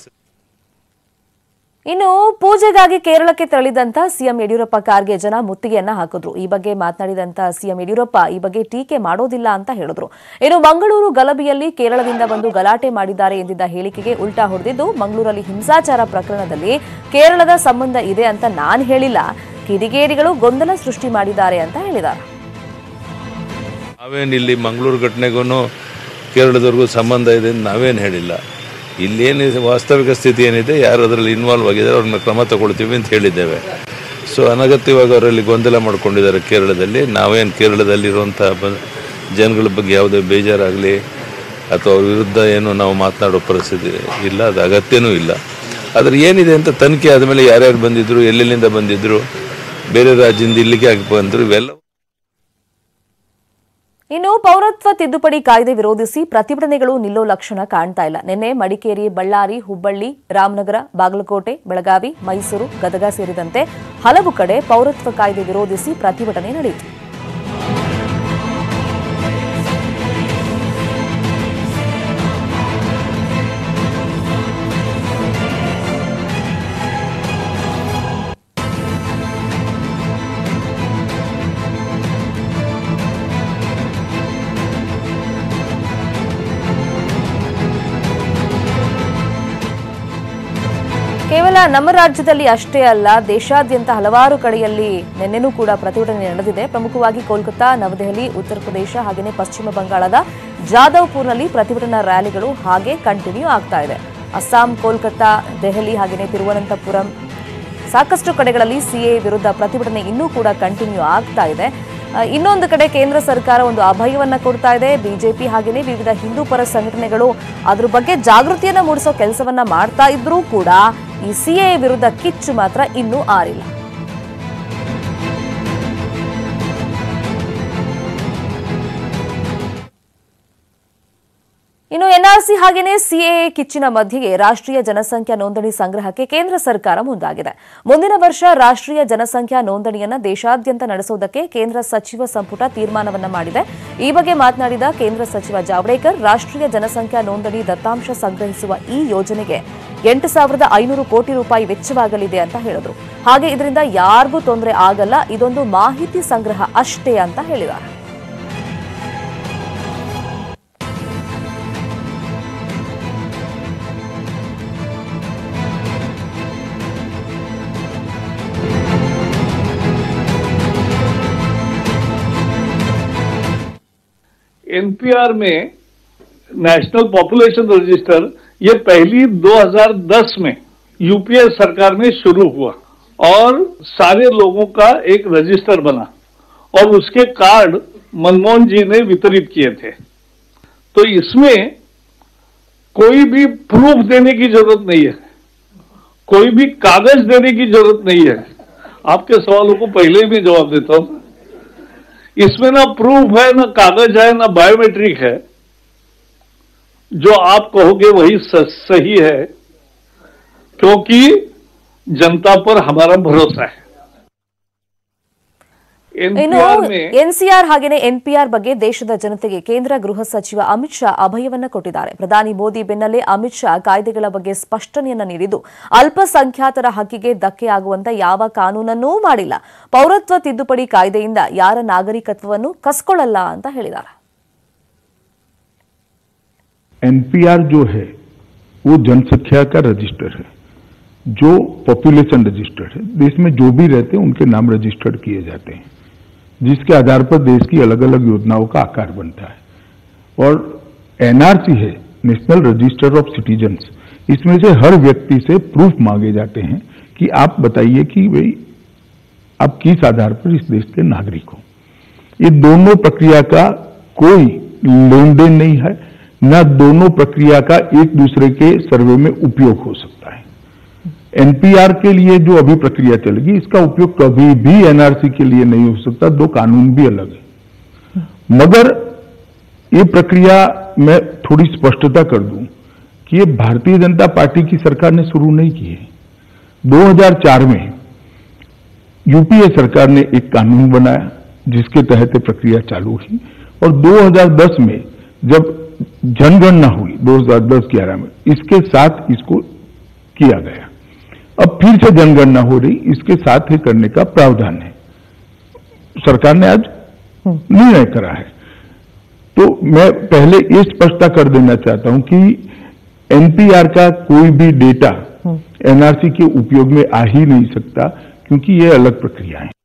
ಇನ್ನು ಪೂಜೆಗಾಗಿ ಕೇರಳಕ್ಕೆ ತೆರಳಿದಂತ ಸಿಎಂ ಯಡಿಯೂರಪ್ಪ ಕಾರ್ಗೆ ಜನ ಮುತ್ತಿಗೆಯನ್ನ ಹಾಕಿದ್ರು ಈ ಬಗ್ಗೆ ಮಾತನಾಡಿದಂತ ಸಿಎಂ ಯಡಿಯೂರಪ್ಪ ಈ ಬಗ್ಗೆ ಟೀಕೆ ಮಾಡೋದಿಲ್ಲ ಅಂತ ಹೇಳಿದ್ರು ಇನ್ನು ಮಂಗಳೂರು ಗಲಭೆಯಲ್ಲಿ ಕೇರಳದಿಂದ ಬಂದು ಗಲಾಟೆ ಮಾಡಿದ್ದಾರೆ ಎಂದಿದ್ದ ಹೇಳಿಕೆಗೆ ಉಲ್ಟಾ ಹೊಡೆದಿದ್ದು ಮಂಗಳೂರಲ್ಲಿ ಹಿಂಸಾಚಾರ ಪ್ರಕರಣದಲ್ಲಿ ಕೇರಳದ ಸಂಬಂಧ ಇದೆ ಅಂತ ನಾನ್ ಹೇಳಿಲ್ಲ ಕಿಡಿಗೇಡಿಗಳು ಗೊಂದಲ ಸೃಷ್ಟಿ ಮಾಡಿದ್ದಾರೆ ಅಂತ ಹೇಳಿದ್ದಾರೆ ನಾವೇನು ಇಲ್ಲಿ ಮಂಗಳೂರು ಘಟನೆಗೂ ಕೇರಳದವ್ರಿಗೂ ಸಂಬಂಧ ಇದೆ ಅಂತ ನಾವೇನು ಹೇಳಿಲ್ಲ ಇಲ್ಲೇನಿದೆ ವಾಸ್ತವಿಕ ಸ್ಥಿತಿ ಏನಿದೆ ಯಾರು ಅದರಲ್ಲಿ ಇನ್ವಾಲ್ವ್ ಆಗಿದ್ದಾರೆ ಅವ್ರ ಮೇಲೆ ಕ್ರಮ ತಗೊಳ್ತೀವಿ ಅಂತ ಹೇಳಿದ್ದೇವೆ ಸೊ ಅನಗತ್ಯವಾಗಿ ಅವರಲ್ಲಿ ಗೊಂದಲ ಮಾಡ್ಕೊಂಡಿದ್ದಾರೆ ಕೇರಳದಲ್ಲಿ ನಾವೇನು ಕೇರಳದಲ್ಲಿರುವಂಥ ಬ ಜನಗಳ ಬಗ್ಗೆ ಯಾವುದೇ ಬೇಜಾರಾಗಲಿ ಅಥವಾ ಅವ್ರ ವಿರುದ್ಧ ಏನು ನಾವು ಮಾತನಾಡೋ ಪರಿಸ್ಥಿತಿ ಇಲ್ಲ ಅದು ಅಗತ್ಯನೂ ಇಲ್ಲ ಆದರೆ ಏನಿದೆ ಅಂತ ತನಿಖೆ ಆದಮೇಲೆ ಯಾರ್ಯಾರು ಬಂದಿದ್ದರು ಎಲ್ಲೆಲ್ಲಿಂದ ಬಂದಿದ್ದರು ಬೇರೆ ರಾಜ್ಯದಿಂದ ಇಲ್ಲಿಗೆ ಆಗಿ ಬಂದರು ಇವೆಲ್ಲ ಇನ್ನು ಪೌರತ್ವ ತಿದ್ದುಪಡಿ ಕಾಯ್ದೆ ವಿರೋಧಿಸಿ ಪ್ರತಿಭಟನೆಗಳು ನಿಲ್ಲೋ ಲಕ್ಷಣ ಕಾಣ್ತಾ ಇಲ್ಲ ನಿನ್ನೆ ಮಡಿಕೇರಿ ಬಳ್ಳಾರಿ ಹುಬ್ಬಳ್ಳಿ ರಾಮನಗರ ಬಾಗಲಕೋಟೆ ಬೆಳಗಾವಿ ಮೈಸೂರು ಗದಗ ಸೇರಿದಂತೆ ಹಲವು ಕಡೆ ಪೌರತ್ವ ಕಾಯ್ದೆ ವಿರೋಧಿಸಿ ಪ್ರತಿಭಟನೆ ನಡೆಯಿತು ನಮ್ಮ ರಾಜ್ಯದಲ್ಲಿ ಅಷ್ಟೇ ಅಲ್ಲ ದೇಶಾದ್ಯಂತ ಹಲವಾರು ಕಡೆಯಲ್ಲಿ ನಿನ್ನೆನೂ ಕೂಡ ಪ್ರತಿಭಟನೆ ನಡೆದಿದೆ ಪ್ರಮುಖವಾಗಿ ಕೋಲ್ಕತ್ತಾ ನವದೆಹಲಿ ಉತ್ತರ ಪ್ರದೇಶ ಹಾಗೆಯೇ ಪಶ್ಚಿಮ ಬಂಗಾಳದ ಜಾದವ್ಪುರ್ನಲ್ಲಿ ಪ್ರತಿಭಟನಾ ರ್ಯಾಲಿಗಳು ಹಾಗೆ ಕಂಟಿನ್ಯೂ ಆಗ್ತಾ ಇದೆ ಅಸ್ಸಾಂ ಕೋಲ್ಕತ್ತಾ ದೆಹಲಿ ಹಾಗೆಯೇ ತಿರುವನಂತಪುರಂ ಸಾಕಷ್ಟು ಕಡೆಗಳಲ್ಲಿ ಸಿಎ ವಿರುದ್ಧ ಪ್ರತಿಭಟನೆ ಇನ್ನೂ ಕೂಡ ಕಂಟಿನ್ಯೂ ಆಗ್ತಾ ಇದೆ ಆ, ಇನ್ನೊಂದು ಕಡೆ ಕೇಂದ್ರ ಸರ್ಕಾರ ಒಂದು ಅಭಯವನ್ನ ಕೊಡ್ತಾ ಇದೆ ಬಿಜೆಪಿ ಹಾಗೆಯೇ ವಿವಿಧ ಹಿಂದೂ ಪರ ಸಂಘಟನೆಗಳು ಅದ್ರ ಬಗ್ಗೆ ಜಾಗೃತಿಯನ್ನ ಮೂಡಿಸೋ ಕೆಲಸವನ್ನ ಮಾಡ್ತಾ ಇದ್ರೂ ಕೂಡ ಈ ಸಿಎ ವಿರುದ್ಧ ಕಿಚ್ಚು ಮಾತ್ರ ಇನ್ನೂ ಆರಿಲ್ಲ ಇನ್ನು ಎನ್ಆರ್ಸಿ ಹಾಗೆಯೇ ಸಿಎಎ ಕಿಚ್ಚಿನ ಮಧ್ಯೆಗೆ ರಾಷ್ಟ್ರೀಯ ಜನಸಂಖ್ಯಾ ನೋಂದಣಿ ಸಂಗ್ರಹಕ್ಕೆ ಕೇಂದ್ರ ಸರ್ಕಾರ ಮುಂದಾಗಿದೆ ಮುಂದಿನ ವರ್ಷ ರಾಷ್ಟ್ರೀಯ ಜನಸಂಖ್ಯಾ ನೋಂದಣಿಯನ್ನ ದೇಶಾದ್ಯಂತ ನಡೆಸುವುದಕ್ಕೆ ಕೇಂದ್ರ ಸಚಿವ ಸಂಪುಟ ತೀರ್ಮಾನವನ್ನ ಮಾಡಿದೆ ಈ ಬಗ್ಗೆ ಮಾತನಾಡಿದ ಕೇಂದ್ರ ಸಚಿವ ಜಾವಡೇಕರ್ ರಾಷ್ಟ್ರೀಯ ಜನಸಂಖ್ಯಾ ನೋಂದಣಿ ದತ್ತಾಂಶ ಸಂಗ್ರಹಿಸುವ ಈ ಯೋಜನೆಗೆ ಎಂಟು ಸಾವಿರದ ಐನೂರು ಕೋಟಿ ರೂಪಾಯಿ ವೆಚ್ಚವಾಗಲಿದೆ ಅಂತ ಹೇಳಿದ್ರು ಹಾಗೆ ಇದರಿಂದ ಯಾರಿಗೂ ತೊಂದರೆ ಆಗಲ್ಲ ಇದೊಂದು ಮಾಹಿತಿ ಸಂಗ್ರಹ ಅಷ್ಟೇ ಅಂತ ಹೇಳಿದ್ದಾರೆ एनपीआर में नेशनल पॉपुलेशन रजिस्टर ये पहली 2010 में यूपीए सरकार में शुरू हुआ और सारे लोगों का एक रजिस्टर बना और उसके कार्ड मनमोहन जी ने वितरित किए थे तो इसमें कोई भी प्रूफ देने की जरूरत नहीं है कोई भी कागज देने की जरूरत नहीं है आपके सवालों को पहले ही मैं जवाब देता हूं इसमें ना प्रूफ है ना कागज है ना बायोमेट्रिक है जो आप कहोगे वही स- सही है क्योंकि जनता पर हमारा भरोसा है ಇನ್ನು एनपीआर में ಎನ್ಸಿಆರ್ ಹಾಗೆಯೇ ಎನ್ಪಿಆರ್ ಬಗ್ಗೆ ದೇಶದ ಜನತೆಗೆ ಕೇಂದ್ರ ಗೃಹ ಸಚಿವ ಅಮಿತ್ ಶಾ ಅಭಯವನ್ನ ಕೊಟ್ಟಿದ್ದಾರೆ ಪ್ರಧಾನಿ ಮೋದಿ ಬೆನ್ನಲ್ಲೇ ಅಮಿತ್ ಶಾ ಕಾಯ್ದೆಗಳ ಬಗ್ಗೆ ಸ್ಪಷ್ಟನೆಯನ್ನ ನೀಡಿದ್ದು ಅಲ್ಪಸಂಖ್ಯಾತರ ಹಕ್ಕಿಗೆ ಧಕ್ಕೆ ಆಗುವಂತ ಯಾವ ಕಾನೂನನ್ನೂ ಮಾಡಿಲ್ಲ ಪೌರತ್ವ ತಿದ್ದುಪಡಿ ಕಾಯ್ದೆಯಿಂದ ಯಾರ ನಾಗರಿಕತ್ವವನ್ನು ಕಸ್ಕೊಳ್ಳಲ್ಲ ಅಂತ ಹೇಳಿದ್ದಾರೆ एनपीआर जो है वो जनसंख्या का रजिस्टर है जो पॉपुलेशन रजिस्टर है देश में जो भी रहते हैं उनके नाम रजिस्टर्ड किए जाते हैं जिसके आधार पर देश की अलग अलग योजनाओं का आकार बनता है और एनआरसी है नेशनल रजिस्टर ऑफ सिटीजन्स इसमें से हर व्यक्ति से प्रूफ मांगे जाते हैं कि आप बताइए कि भाई आप किस आधार पर इस देश के नागरिक हो ये दोनों प्रक्रिया का कोई लेन देन नहीं है न दोनों प्रक्रिया का एक दूसरे के सर्वे में उपयोग हो सकता है एनपीआर के लिए जो अभी प्रक्रिया चलेगी इसका उपयोग कभी भी एनआरसी के लिए नहीं हो सकता दो कानून भी अलग है मगर ये प्रक्रिया मैं थोड़ी स्पष्टता कर दूं कि ये भारतीय जनता पार्टी की सरकार ने शुरू नहीं की है 2004 में यूपीए सरकार ने एक कानून बनाया जिसके तहत ये प्रक्रिया चालू हुई और 2010 में जब जनगणना हुई 2010-11 में इसके साथ इसको किया गया अब फिर से जनगणना हो रही इसके साथ ही करने का प्रावधान है सरकार ने आज निर्णय करा है तो मैं पहले ये स्पष्टता कर देना चाहता हूं कि एनपीआर का कोई भी डेटा एनआरसी के उपयोग में आ ही नहीं सकता क्योंकि ये अलग प्रक्रिया है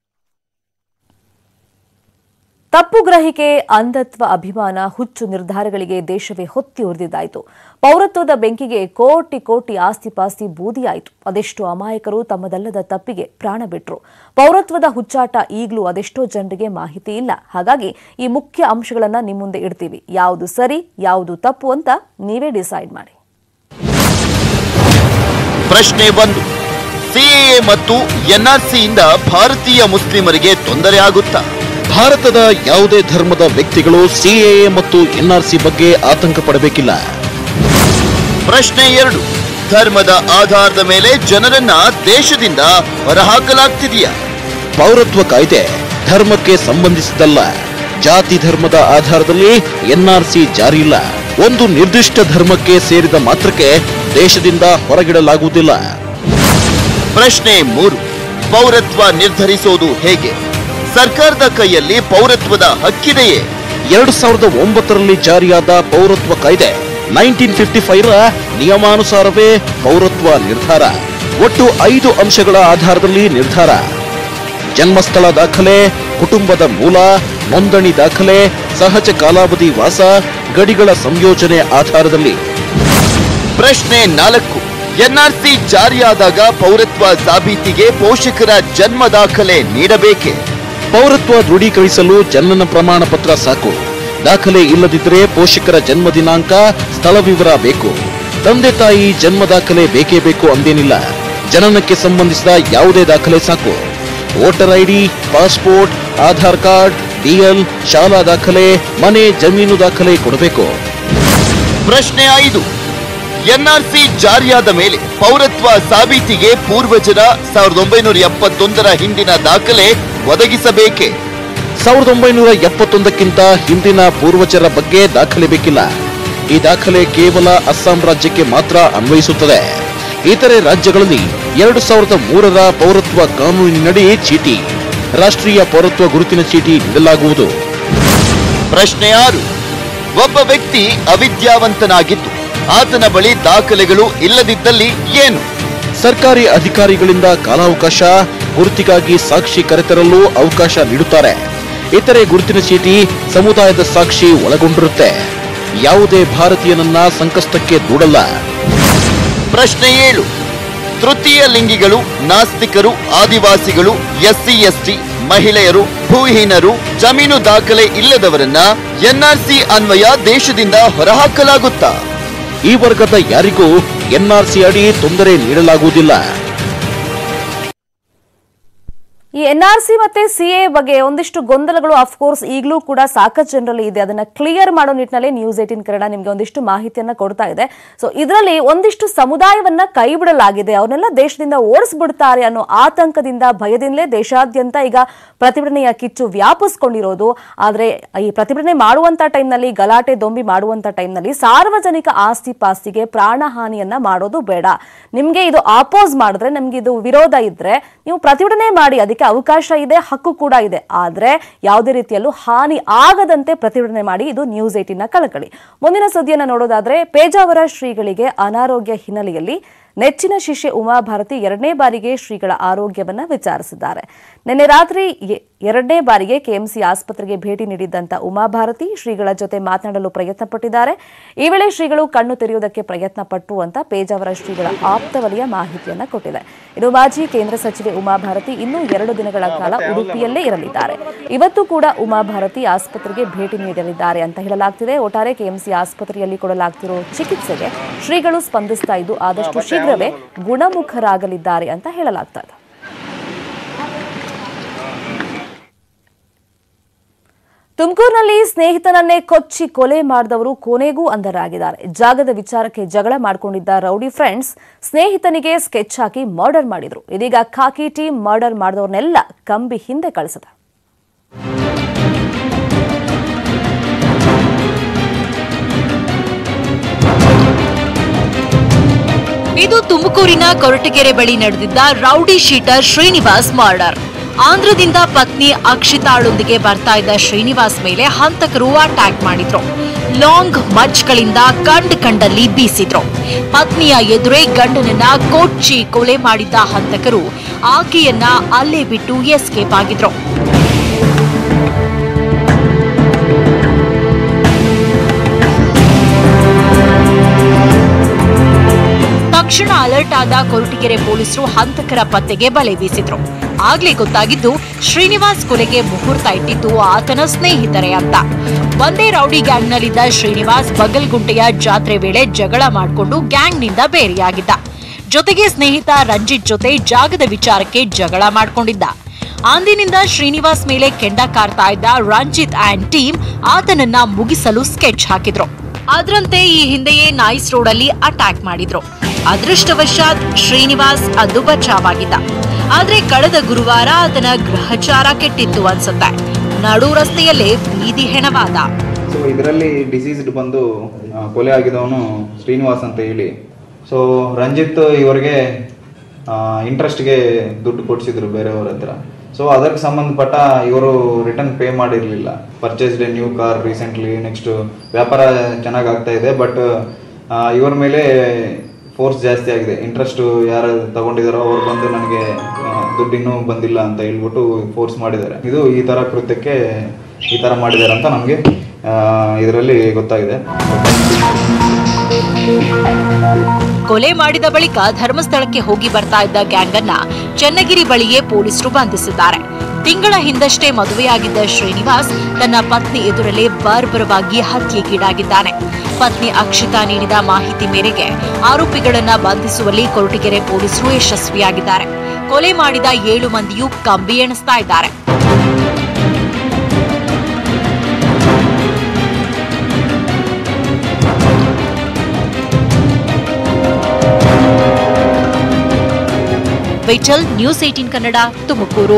ತಪ್ಪು ಗ್ರಹಿಕೆ ಅಂಧತ್ವ ಅಭಿಮಾನ ಹುಚ್ಚು ನಿರ್ಧಾರಗಳಿಗೆ ದೇಶವೇ ಹೊತ್ತಿ ಉರಿದಿದ್ದಾಯಿತು ಪೌರತ್ವದ ಬೆಂಕಿಗೆ ಕೋಟಿ ಕೋಟಿ ಆಸ್ತಿ ಪಾಸ್ತಿ ಬೂದಿಯಾಯಿತು ಅದೆಷ್ಟೋ ಅಮಾಯಕರು ತಮ್ಮದಲ್ಲದ ತಪ್ಪಿಗೆ ಪ್ರಾಣ ಬಿಟ್ರು ಪೌರತ್ವದ ಹುಚ್ಚಾಟ ಈಗಲೂ ಅದೆಷ್ಟೋ ಜನರಿಗೆ ಮಾಹಿತಿ ಇಲ್ಲ ಹಾಗಾಗಿ ಈ ಮುಖ್ಯ ಅಂಶಗಳನ್ನ ನಿಮ್ಮ ಮುಂದೆ ಇಡ್ತೀವಿ ಯಾವುದು ಸರಿ ಯಾವುದು ತಪ್ಪು ಅಂತ ನೀವೇ ಡಿಸೈಡ್ ಮಾಡಿ ಪ್ರಶ್ನೆ ಒಂದು ಸಿಎಎ ಮತ್ತು ಎನ್ಆರ್ಸಿಯಿಂದ ಭಾರತೀಯ ಮುಸ್ಲಿಮರಿಗೆ ತೊಂದರೆ ಆಗುತ್ತಾ ಭಾರತದ ಯಾವುದೇ ಧರ್ಮದ ವ್ಯಕ್ತಿಗಳು ಸಿಎಎ ಮತ್ತು ಎನ್ಆರ್ಸಿ ಬಗ್ಗೆ ಆತಂಕ ಪಡಬೇಕಿಲ್ಲ ಪ್ರಶ್ನೆ ಎರಡು ಧರ್ಮದ ಆಧಾರದ ಮೇಲೆ ಜನರನ್ನ ದೇಶದಿಂದ ಹೊರಹಾಕಲಾಗ್ತಿದೆಯಾ ಪೌರತ್ವ ಕಾಯ್ದೆ ಧರ್ಮಕ್ಕೆ ಸಂಬಂಧಿಸಿದಲ್ಲ ಜಾತಿ ಧರ್ಮದ ಆಧಾರದಲ್ಲಿ ಎನ್ಆರ್ಸಿ ಜಾರಿ ಇಲ್ಲ ಒಂದು ನಿರ್ದಿಷ್ಟ ಧರ್ಮಕ್ಕೆ ಸೇರಿದ ಮಾತ್ರಕ್ಕೆ ದೇಶದಿಂದ ಹೊರಗಿಡಲಾಗುವುದಿಲ್ಲ ಪ್ರಶ್ನೆ ಮೂರು ಪೌರತ್ವ ನಿರ್ಧರಿಸೋದು ಹೇಗೆ ಸರ್ಕಾರದ ಕೈಯಲ್ಲಿ ಪೌರತ್ವದ ಹಕ್ಕಿದೆಯೇ ಎರಡು ಸಾವಿರದ ಒಂಬತ್ತರಲ್ಲಿ ಜಾರಿಯಾದ ಪೌರತ್ವ ಕಾಯ್ದೆ ನೈನ್ಟೀನ್ ಫಿಫ್ಟಿ ಫೈವ್ ರ ನಿಯಮಾನುಸಾರವೇ ಪೌರತ್ವ ನಿರ್ಧಾರ ಒಟ್ಟು ಐದು ಅಂಶಗಳ ಆಧಾರದಲ್ಲಿ ನಿರ್ಧಾರ ಜನ್ಮಸ್ಥಳ ದಾಖಲೆ ಕುಟುಂಬದ ಮೂಲ ನೋಂದಣಿ ದಾಖಲೆ ಸಹಜ ಕಾಲಾವಧಿ ವಾಸ ಗಡಿಗಳ ಸಂಯೋಜನೆ ಆಧಾರದಲ್ಲಿ ಪ್ರಶ್ನೆ ನಾಲ್ಕು ಎನ್ಆರ್ಸಿ ಜಾರಿಯಾದಾಗ ಪೌರತ್ವ ಸಾಬೀತಿಗೆ ಪೋಷಕರ ಜನ್ಮ ದಾಖಲೆ ನೀಡಬೇಕೆ ಪೌರತ್ವ ದೃಢೀಕರಿಸಲು ಜನನ ಪ್ರಮಾಣ ಪತ್ರ ಸಾಕು ದಾಖಲೆ ಇಲ್ಲದಿದ್ದರೆ ಪೋಷಕರ ಜನ್ಮ ದಿನಾಂಕ ಸ್ಥಳ ವಿವರ ಬೇಕು ತಂದೆ ತಾಯಿ ಜನ್ಮ ದಾಖಲೆ ಬೇಕೇ ಬೇಕು ಅಂದೇನಿಲ್ಲ ಜನನಕ್ಕೆ ಸಂಬಂಧಿಸಿದ ಯಾವುದೇ ದಾಖಲೆ ಸಾಕು voter ID passport Aadhaar card DL ಶಾಲಾ ದಾಖಲೆ ಮನೆ ಜಮೀನು ದಾಖಲೆ ಕೊಡಬೇಕು ಪ್ರಶ್ನೆ ಐದು ಎನ್ಆರ್ಸಿ ಜಾರಿಯಾದ ಮೇಲೆ ಪೌರತ್ವ ಸಾಬೀತಿಗೆ ಪೂರ್ವಜರ ಸಾವಿರದ ಒಂಬೈನೂರ ಎಪ್ಪತ್ತೊಂದರ ಹಿಂದಿನ ದಾಖಲೆ ಒದಗಿಸಬೇಕೆ ಸಾವಿರದ ಒಂಬೈನೂರ ಎಪ್ಪತ್ತೊಂದಕ್ಕಿಂತ ಹಿಂದಿನ ಪೂರ್ವಜರ ಬಗ್ಗೆ ದಾಖಲೆ ಬೇಕಿಲ್ಲ ಈ ದಾಖಲೆ ಕೇವಲ ಅಸ್ಸಾಂ ರಾಜ್ಯಕ್ಕೆ ಮಾತ್ರ ಅನ್ವಯಿಸುತ್ತದೆ ಇತರೆ ರಾಜ್ಯಗಳಲ್ಲಿ ಎರಡು ಸಾವಿರದ ಮೂರರ ಪೌರತ್ವ ಕಾನೂನಿನಡಿ ಚೀಟಿ ರಾಷ್ಟ್ರೀಯ ಪೌರತ್ವ ಗುರುತಿನ ಚೀಟಿ ನೀಡಲಾಗುವುದು ಪ್ರಶ್ನೆ ಆರು ಒಬ್ಬ ವ್ಯಕ್ತಿ ಅವಿದ್ಯಾವಂತನಾಗಿದ್ದು ಆತನ ಬಳಿ ದಾಖಲೆಗಳು ಇಲ್ಲದಿದ್ದಲ್ಲಿ ಏನು ಸರ್ಕಾರಿ ಅಧಿಕಾರಿಗಳಿಂದ ಕಾಲಾವಕಾಶ ಗುರುತಿಗಾಗಿ ಸಾಕ್ಷಿ ಕರೆತರಲು ಅವಕಾಶ ನೀಡುತ್ತಾರೆ ಇತರೆ ಗುರುತಿನ ಚೀಟಿ ಸಮುದಾಯದ ಸಾಕ್ಷಿ ಒಳಗೊಂಡಿರುತ್ತೆ ಯಾವುದೇ ಭಾರತೀಯನನ್ನ ಸಂಕಷ್ಟಕ್ಕೆ ದೂಡಲ್ಲ ಪ್ರಶ್ನೆ ಏಳು ತೃತೀಯ ಲಿಂಗಿಗಳು ನಾಸ್ತಿಕರು ಆದಿವಾಸಿಗಳು ಎಸ್ಸಿ ಎಸ್ಟಿ ಮಹಿಳೆಯರು ಭೂಹೀನರು ಜಮೀನು ದಾಖಲೆ ಇಲ್ಲದವರನ್ನ ಎನ್ಆರ್ಸಿ ಅನ್ವಯ ದೇಶದಿಂದ ಹೊರಹಾಕಲಾಗುತ್ತಾ ಈ ವರ್ಗದ ಯಾರಿಗೂ ಎನ್ಆರ್ಸಿ ಅಡಿ ತೊಂದರೆ ನೀಡಲಾಗುವುದಿಲ್ಲ ಈ ಎನ್ಆರ್ಸಿ ಮತ್ತೆ ಸಿಎ ಬಗ್ಗೆ ಒಂದಿಷ್ಟು ಗೊಂದಲಗಳು ಅಫ್ಕೋರ್ಸ್ ಈಗಲೂ ಕೂಡ ಸಾಕಷ್ಟು ಜನರಲ್ಲಿ ಇದೆ ಅದನ್ನ ಕ್ಲಿಯರ್ ಮಾಡೋ ನಿಟ್ಟಿನಲ್ಲಿ ನ್ಯೂಸ್ ಏಟಿನ್ ಕನ್ನಡ ನಿಮಗೆ ಒಂದಿಷ್ಟು ಮಾಹಿತಿಯನ್ನ ಕೊಡ್ತಾ ಇದೆ ಸೊ ಇದರಲ್ಲಿ ಒಂದಿಷ್ಟು ಸಮುದಾಯವನ್ನ ಕೈ ಬಿಡಲಾಗಿದೆ ಅವನ್ನೆಲ್ಲ ದೇಶದಿಂದ ಓಡಿಸ್ಬಿಡ್ತಾರೆ ಅನ್ನೋ ಆತಂಕದಿಂದ ಭಯದಿಂದಲೇ ದೇಶಾದ್ಯಂತ ಈಗ ಪ್ರತಿಭಟನೆಯ ಕಿಚ್ಚು ವ್ಯಾಪಿಸ್ಕೊಂಡಿರೋದು ಆದ್ರೆ ಈ ಪ್ರತಿಭಟನೆ ಮಾಡುವಂತ ಟೈಮ್ನಲ್ಲಿ ಗಲಾಟೆ ದೊಂಬಿ ಮಾಡುವಂತ ಟೈಮ್ನಲ್ಲಿ ಸಾರ್ವಜನಿಕ ಆಸ್ತಿ ಪಾಸ್ತಿಗೆ ಪ್ರಾಣಹಾನಿಯನ್ನ ಮಾಡೋದು ಬೇಡ ನಿಮ್ಗೆ ಇದು ಆಪೋಸ್ ಮಾಡಿದ್ರೆ ನಮ್ಗೆ ಇದು ವಿರೋಧ ಇದ್ರೆ ನೀವು ಪ್ರತಿಭಟನೆ ಮಾಡಿ ಅದಕ್ಕೆ ಅವಕಾಶ ಇದೆ ಹಕ್ಕು ಕೂಡ ಇದೆ ಆದ್ರೆ ಯಾವುದೇ ರೀತಿಯಲ್ಲೂ ಹಾನಿ ಆಗದಂತೆ ಪ್ರತಿಭಟನೆ ಮಾಡಿ ಇದು ನ್ಯೂಸ್ ಏಟಿನ ಕಳಕಳಿ ಮುಂದಿನ ಸುದ್ದಿಯನ್ನ ನೋಡೋದಾದ್ರೆ ಪೇಜಾವರ ಶ್ರೀಗಳಿಗೆ ಅನಾರೋಗ್ಯ ಹಿನ್ನೆಲೆಯಲ್ಲಿ ನೆಚ್ಚಿನ ಶಿಷ್ಯೆ ಉಮಾಭಾರತಿ ಎರಡನೇ ಬಾರಿಗೆ ಶ್ರೀಗಳ ಆರೋಗ್ಯವನ್ನ ವಿಚಾರಿಸಿದ್ದಾರೆ ನಿನ್ನೆ ರಾತ್ರಿ ಎ- ಎರಡನೇ ಬಾರಿಗೆ ಕೆಎಂಸಿ ಆಸ್ಪತ್ರೆಗೆ ಭೇಟಿ ನೀಡಿದ್ದಂತ ಉಮಾಭಾರತಿ ಶ್ರೀಗಳ ಜೊತೆ ಮಾತನಾಡಲು ಪ್ರಯತ್ನ ಪಟ್ಟಿದ್ದಾರೆ ಈ ವೇಳೆ ಶ್ರೀಗಳು ಕಣ್ಣು ತೆರೆಯುವುದಕ್ಕೆ ಪ್ರಯತ್ನ ಪಟ್ಟು ಅಂತ ಪೇಜಾವರ ಶ್ರೀಗಳ ಆಪ್ತ ವಲಯ ಮಾಹಿತಿಯನ್ನ ಕೊಟ್ಟಿದೆ ಇನ್ನು ಮಾಜಿ ಕೇಂದ್ರ ಸಚಿವೆ ಉಮಾಭಾರತಿ ಇನ್ನೂ ಎರಡು ದಿನಗಳ ಕಾಲ ಉಡುಪಿಯಲ್ಲೇ ಇರಲಿದ್ದಾರೆ ಇವತ್ತು ಕೂಡ ಉಮಾಭಾರತಿ ಆಸ್ಪತ್ರೆಗೆ ಭೇಟಿ ನೀಡಲಿದ್ದಾರೆ ಅಂತ ಹೇಳಲಾಗ್ತಿದೆ ಒಟ್ಟಾರೆ ಕೆಎಂಸಿ ಆಸ್ಪತ್ರೆಯಲ್ಲಿ ಕೊಡಲಾಗ್ತಿರೋ ಚಿಕಿತ್ಸೆಗೆ ಶ್ರೀಗಳು ಸ್ಪಂದಿಸ್ತಾ ಇದ್ದು ಆದಷ್ಟು ಶೀಘ್ರವೇ ಗುಣಮುಖರಾಗಲಿದ್ದಾರೆ ಅಂತ ಹೇಳಲಾಗ್ತಾ ಇದೆ ತುಮಕೂರಿನಲ್ಲಿ ಸ್ನೇಹಿತನನ್ನೇ ಕೊಚ್ಚಿ ಕೊಲೆ ಮಾಡಿದವರು ಕೊನೆಗೂ ಅಂಧರಾಗಿದ್ದಾರೆ ಜಾಗದ ವಿಚಾರಕ್ಕೆ ಜಗಳ ಮಾಡಿಕೊಂಡಿದ್ದ ರೌಡಿ ಫ್ರೆಂಡ್ಸ್ ಸ್ನೇಹಿತನಿಗೆ ಸ್ಕೆಚ್ ಹಾಕಿ ಮರ್ಡರ್ ಮಾಡಿದ್ರು ಇದೀಗ ಖಾಕಿ ಟೀಮ್ ಮರ್ಡರ್ ಮಾಡಿದವ್ರನ್ನೆಲ್ಲ ಕಂಬಿ ಹಿಂದೆ ಕಳಿಸಿದೆ ಇದು ತುಮಕೂರಿನ ಕೊರಟಗೆರೆ ಬಳಿ ನಡೆದಿದ್ದ ರೌಡಿ ಶೀಟರ್ ಶ್ರೀನಿವಾಸ್ ಮರ್ಡರ್ ಆಂಧ್ರದಿಂದ ಪತ್ನಿ ಅಕ್ಷಿತಾಳೊಂದಿಗೆ ಬರ್ತಾ ಇದ್ದ ಶ್ರೀನಿವಾಸ್ ಮೇಲೆ ಹಂತಕರು ಅಟ್ಯಾಕ್ ಮಾಡಿದ್ರು ಲಾಂಗ್ ಮಚ್ಗಳಿಂದ ಕಂಡ್ ಕಂಡಲ್ಲಿ ಬೀಸಿದ್ರು ಪತ್ನಿಯ ಎದುರೇ ಗಂಡನನ್ನ ಕೊಚ್ಚಿ ಕೊಲೆ ಮಾಡಿದ್ದ ಹಂತಕರು ಆಕೆಯನ್ನ ಅಲ್ಲೇ ಬಿಟ್ಟು ಎಸ್ಕೇಪ್ ಆಗಿದ್ರು ತಕ್ಷಣ ಅಲರ್ಟ್ ಆದ ಕೊರಟಗೆರೆ ಪೊಲೀಸರು ಹಂತಕರ ಪತ್ತೆಗೆ ಬಲೆ ಬೀಸಿದ್ರು ಆಗ್ಲೇ ಗೊತ್ತಾಗಿದ್ದು ಶ್ರೀನಿವಾಸ್ ಕೊಲೆಗೆ ಮುಹೂರ್ತ ಇಟ್ಟಿದ್ದು ಆತನ ಸ್ನೇಹಿತರೆ ಅಂತ ಒಂದೇ ರೌಡಿ ಗ್ಯಾಂಗ್ನಲ್ಲಿದ್ದ ಶ್ರೀನಿವಾಸ್ ಬಗಲ್ಗುಂಟೆಯ ಜಾತ್ರೆ ವೇಳೆ ಜಗಳ ಮಾಡಿಕೊಂಡು ಗ್ಯಾಂಗ್ನಿಂದ ಬೇರೆಯಾಗಿದ್ದ ಜೊತೆಗೆ ಸ್ನೇಹಿತ ರಂಜಿತ್ ಜೊತೆ ಜಾಗದ ವಿಚಾರಕ್ಕೆ ಜಗಳ ಮಾಡ್ಕೊಂಡಿದ್ದ ಅಂದಿನಿಂದ ಶ್ರೀನಿವಾಸ್ ಮೇಲೆ ಕೆಂಡ ಕಾರ್ತಾ ಇದ್ದ ರಂಜಿತ್ ಅಂಡ್ ಟೀಮ್ ಆತನನ್ನ ಮುಗಿಸಲು ಸ್ಕೆಚ್ ಹಾಕಿದ್ರು ಅದರಂತೆ ಈ ಹಿಂದೆಯೇ ನಾಯ್ಸ್ ರೋಡ್ ಅಲ್ಲಿ ಅಟ್ಯಾಕ್ ಮಾಡಿದ್ರು ಅದೃಷ್ಟವಶಾತ್ ಶ್ರೀನಿವಾಸ್ ಅದು ಬಚಾವಾಗಿದ್ದ ಆದ್ರೆ ಕಳೆದ ಗುರುವಾರ ಆತನ ಗ್ರಹಚಾರ ಕೆಟ್ಟಿತ್ತು ಅನ್ಸುತ್ತೆ ನಡು ರಸ್ತೆಯಲ್ಲೇ ಬೀದಿ ಹೆಣವಾದ ಸೊ ಇದರಲ್ಲಿ ಡಿಸೀಸ್ಡ್ ಬಂದು ಆ, ಕೊಲೆ ಆಗಿದವನು ಶ್ರೀನಿವಾಸ್ ಅಂತ ಹೇಳಿ ಸೊ ರಂಜಿತ್ ಇವರಿಗೆ ಇಂಟ್ರೆಸ್ಟ್ಗೆ ದುಡ್ಡು ಕೊಡಿಸಿದ್ರು ಬೇರೆಯವ್ರ ಹತ್ರ ಸೊ ಅದಕ್ಕೆ ಸಂಬಂಧಪಟ್ಟ ಇವರು ರಿಟರ್ನ್ ಪೇ ಮಾಡಿರಲಿಲ್ಲ purchased a new car recently next ವ್ಯಾಪಾರ ಚೆನ್ನಾಗಿ ಆಗ್ತಾ ಇದೆ ಬಟ್ ಇವ್ರ ಮೇಲೆ ಫೋರ್ಸ್ ಜಾಸ್ತಿ ಆಗಿದೆ ಇಂಟ್ರೆಸ್ಟ್ ಯಾರು ತಗೊಂಡಿದಾರೋ ಅವ್ರು ಬಂದು ನನಗೆ ಆ, ದುಡ್ಡು ಇನ್ನೂ ಬಂದಿಲ್ಲ ಅಂತ ಹೇಳ್ಬಿಟ್ಟು ಫೋರ್ಸ್ ಮಾಡಿದ್ದಾರೆ ಇದು ಈ ಥರ ಕೃತ್ಯಕ್ಕೆ ಈ ಥರ ಮಾಡಿದ್ದಾರೆ ಅಂತ ನಮಗೆ ಇದರಲ್ಲಿ ಗೊತ್ತಾಗಿದೆ ಕೊಲೆ ಮಾಡಿದ ಬಳಿಕ ಧರ್ಮಸ್ಥಳಕ್ಕೆ ಹೋಗಿ ಬರ್ತಾ ಇದ್ದ ಗ್ಯಾಂಗ್ ಅನ್ನ ಚನ್ನಗಿರಿ ಬಳಿಯೇ ಪೊಲೀಸರು ಬಂಧಿಸಿದ್ದಾರೆ ತಿಂಗಳ ಹಿಂದಷ್ಟೇ ಮದುವೆಯಾಗಿದ್ದ ಶ್ರೀನಿವಾಸ್ ತನ್ನ ಪತ್ನಿ ಎದುರಲ್ಲೇ ಬರ್ಬರವಾಗಿ ಹತ್ಯೆಗೀಡಾಗಿದ್ದಾನೆ ಪತ್ನಿ ಅಕ್ಷಿತಾ ನೀಡಿದ ಮಾಹಿತಿ ಮೇರೆಗೆ ಆರೋಪಿಗಳನ್ನ ಬಂಧಿಸುವಲ್ಲಿ ಕೊರಟಗೆರೆ ಪೊಲೀಸರು ಯಶಸ್ವಿಯಾಗಿದ್ದಾರೆ ಕೊಲೆ ಮಾಡಿದ ಏಳು ಮಂದಿಯೂ ಕಂಬಿ ಎಣಿಸ್ತಾ ಇದ್ದಾರೆ ವಿಠಲ್ ನ್ಯೂಸ್ ಏಟೀನ್ ಕನ್ನಡ ತುಮಕೂರು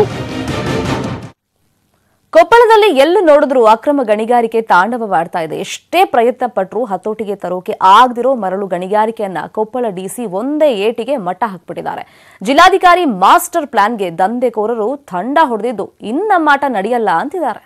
ಕೊಪ್ಪಳದಲ್ಲಿ ಎಲ್ಲಿ ನೋಡಿದ್ರೂ ಅಕ್ರಮ ಗಣಿಗಾರಿಕೆ ತಾಂಡವವಾಡ್ತಾ ಇದೆ ಎಷ್ಟೇ ಪ್ರಯತ್ನ ಪಟ್ಟರೂ ಹತೋಟಿಗೆ ತರೋಕೆ ಆಗದಿರೋ ಮರಳು ಗಣಿಗಾರಿಕೆಯನ್ನ ಕೊಪ್ಪಳ ಡಿಸಿ ಒಂದೇ ಏಟಿಗೆ ಮಟ್ಟ ಹಾಕ್ಬಿಟ್ಟಿದ್ದಾರೆ ಜಿಲ್ಲಾಧಿಕಾರಿ ಮಾಸ್ಟರ್ ಪ್ಲಾನ್ಗೆ ದಂಧೆಕೋರರು ತಂಡ ಹೊಡೆದಿದ್ದು ಇನ್ನಮ್ಮಾಟ ನಡೆಯಲ್ಲ ಅಂತಿದ್ದಾರೆ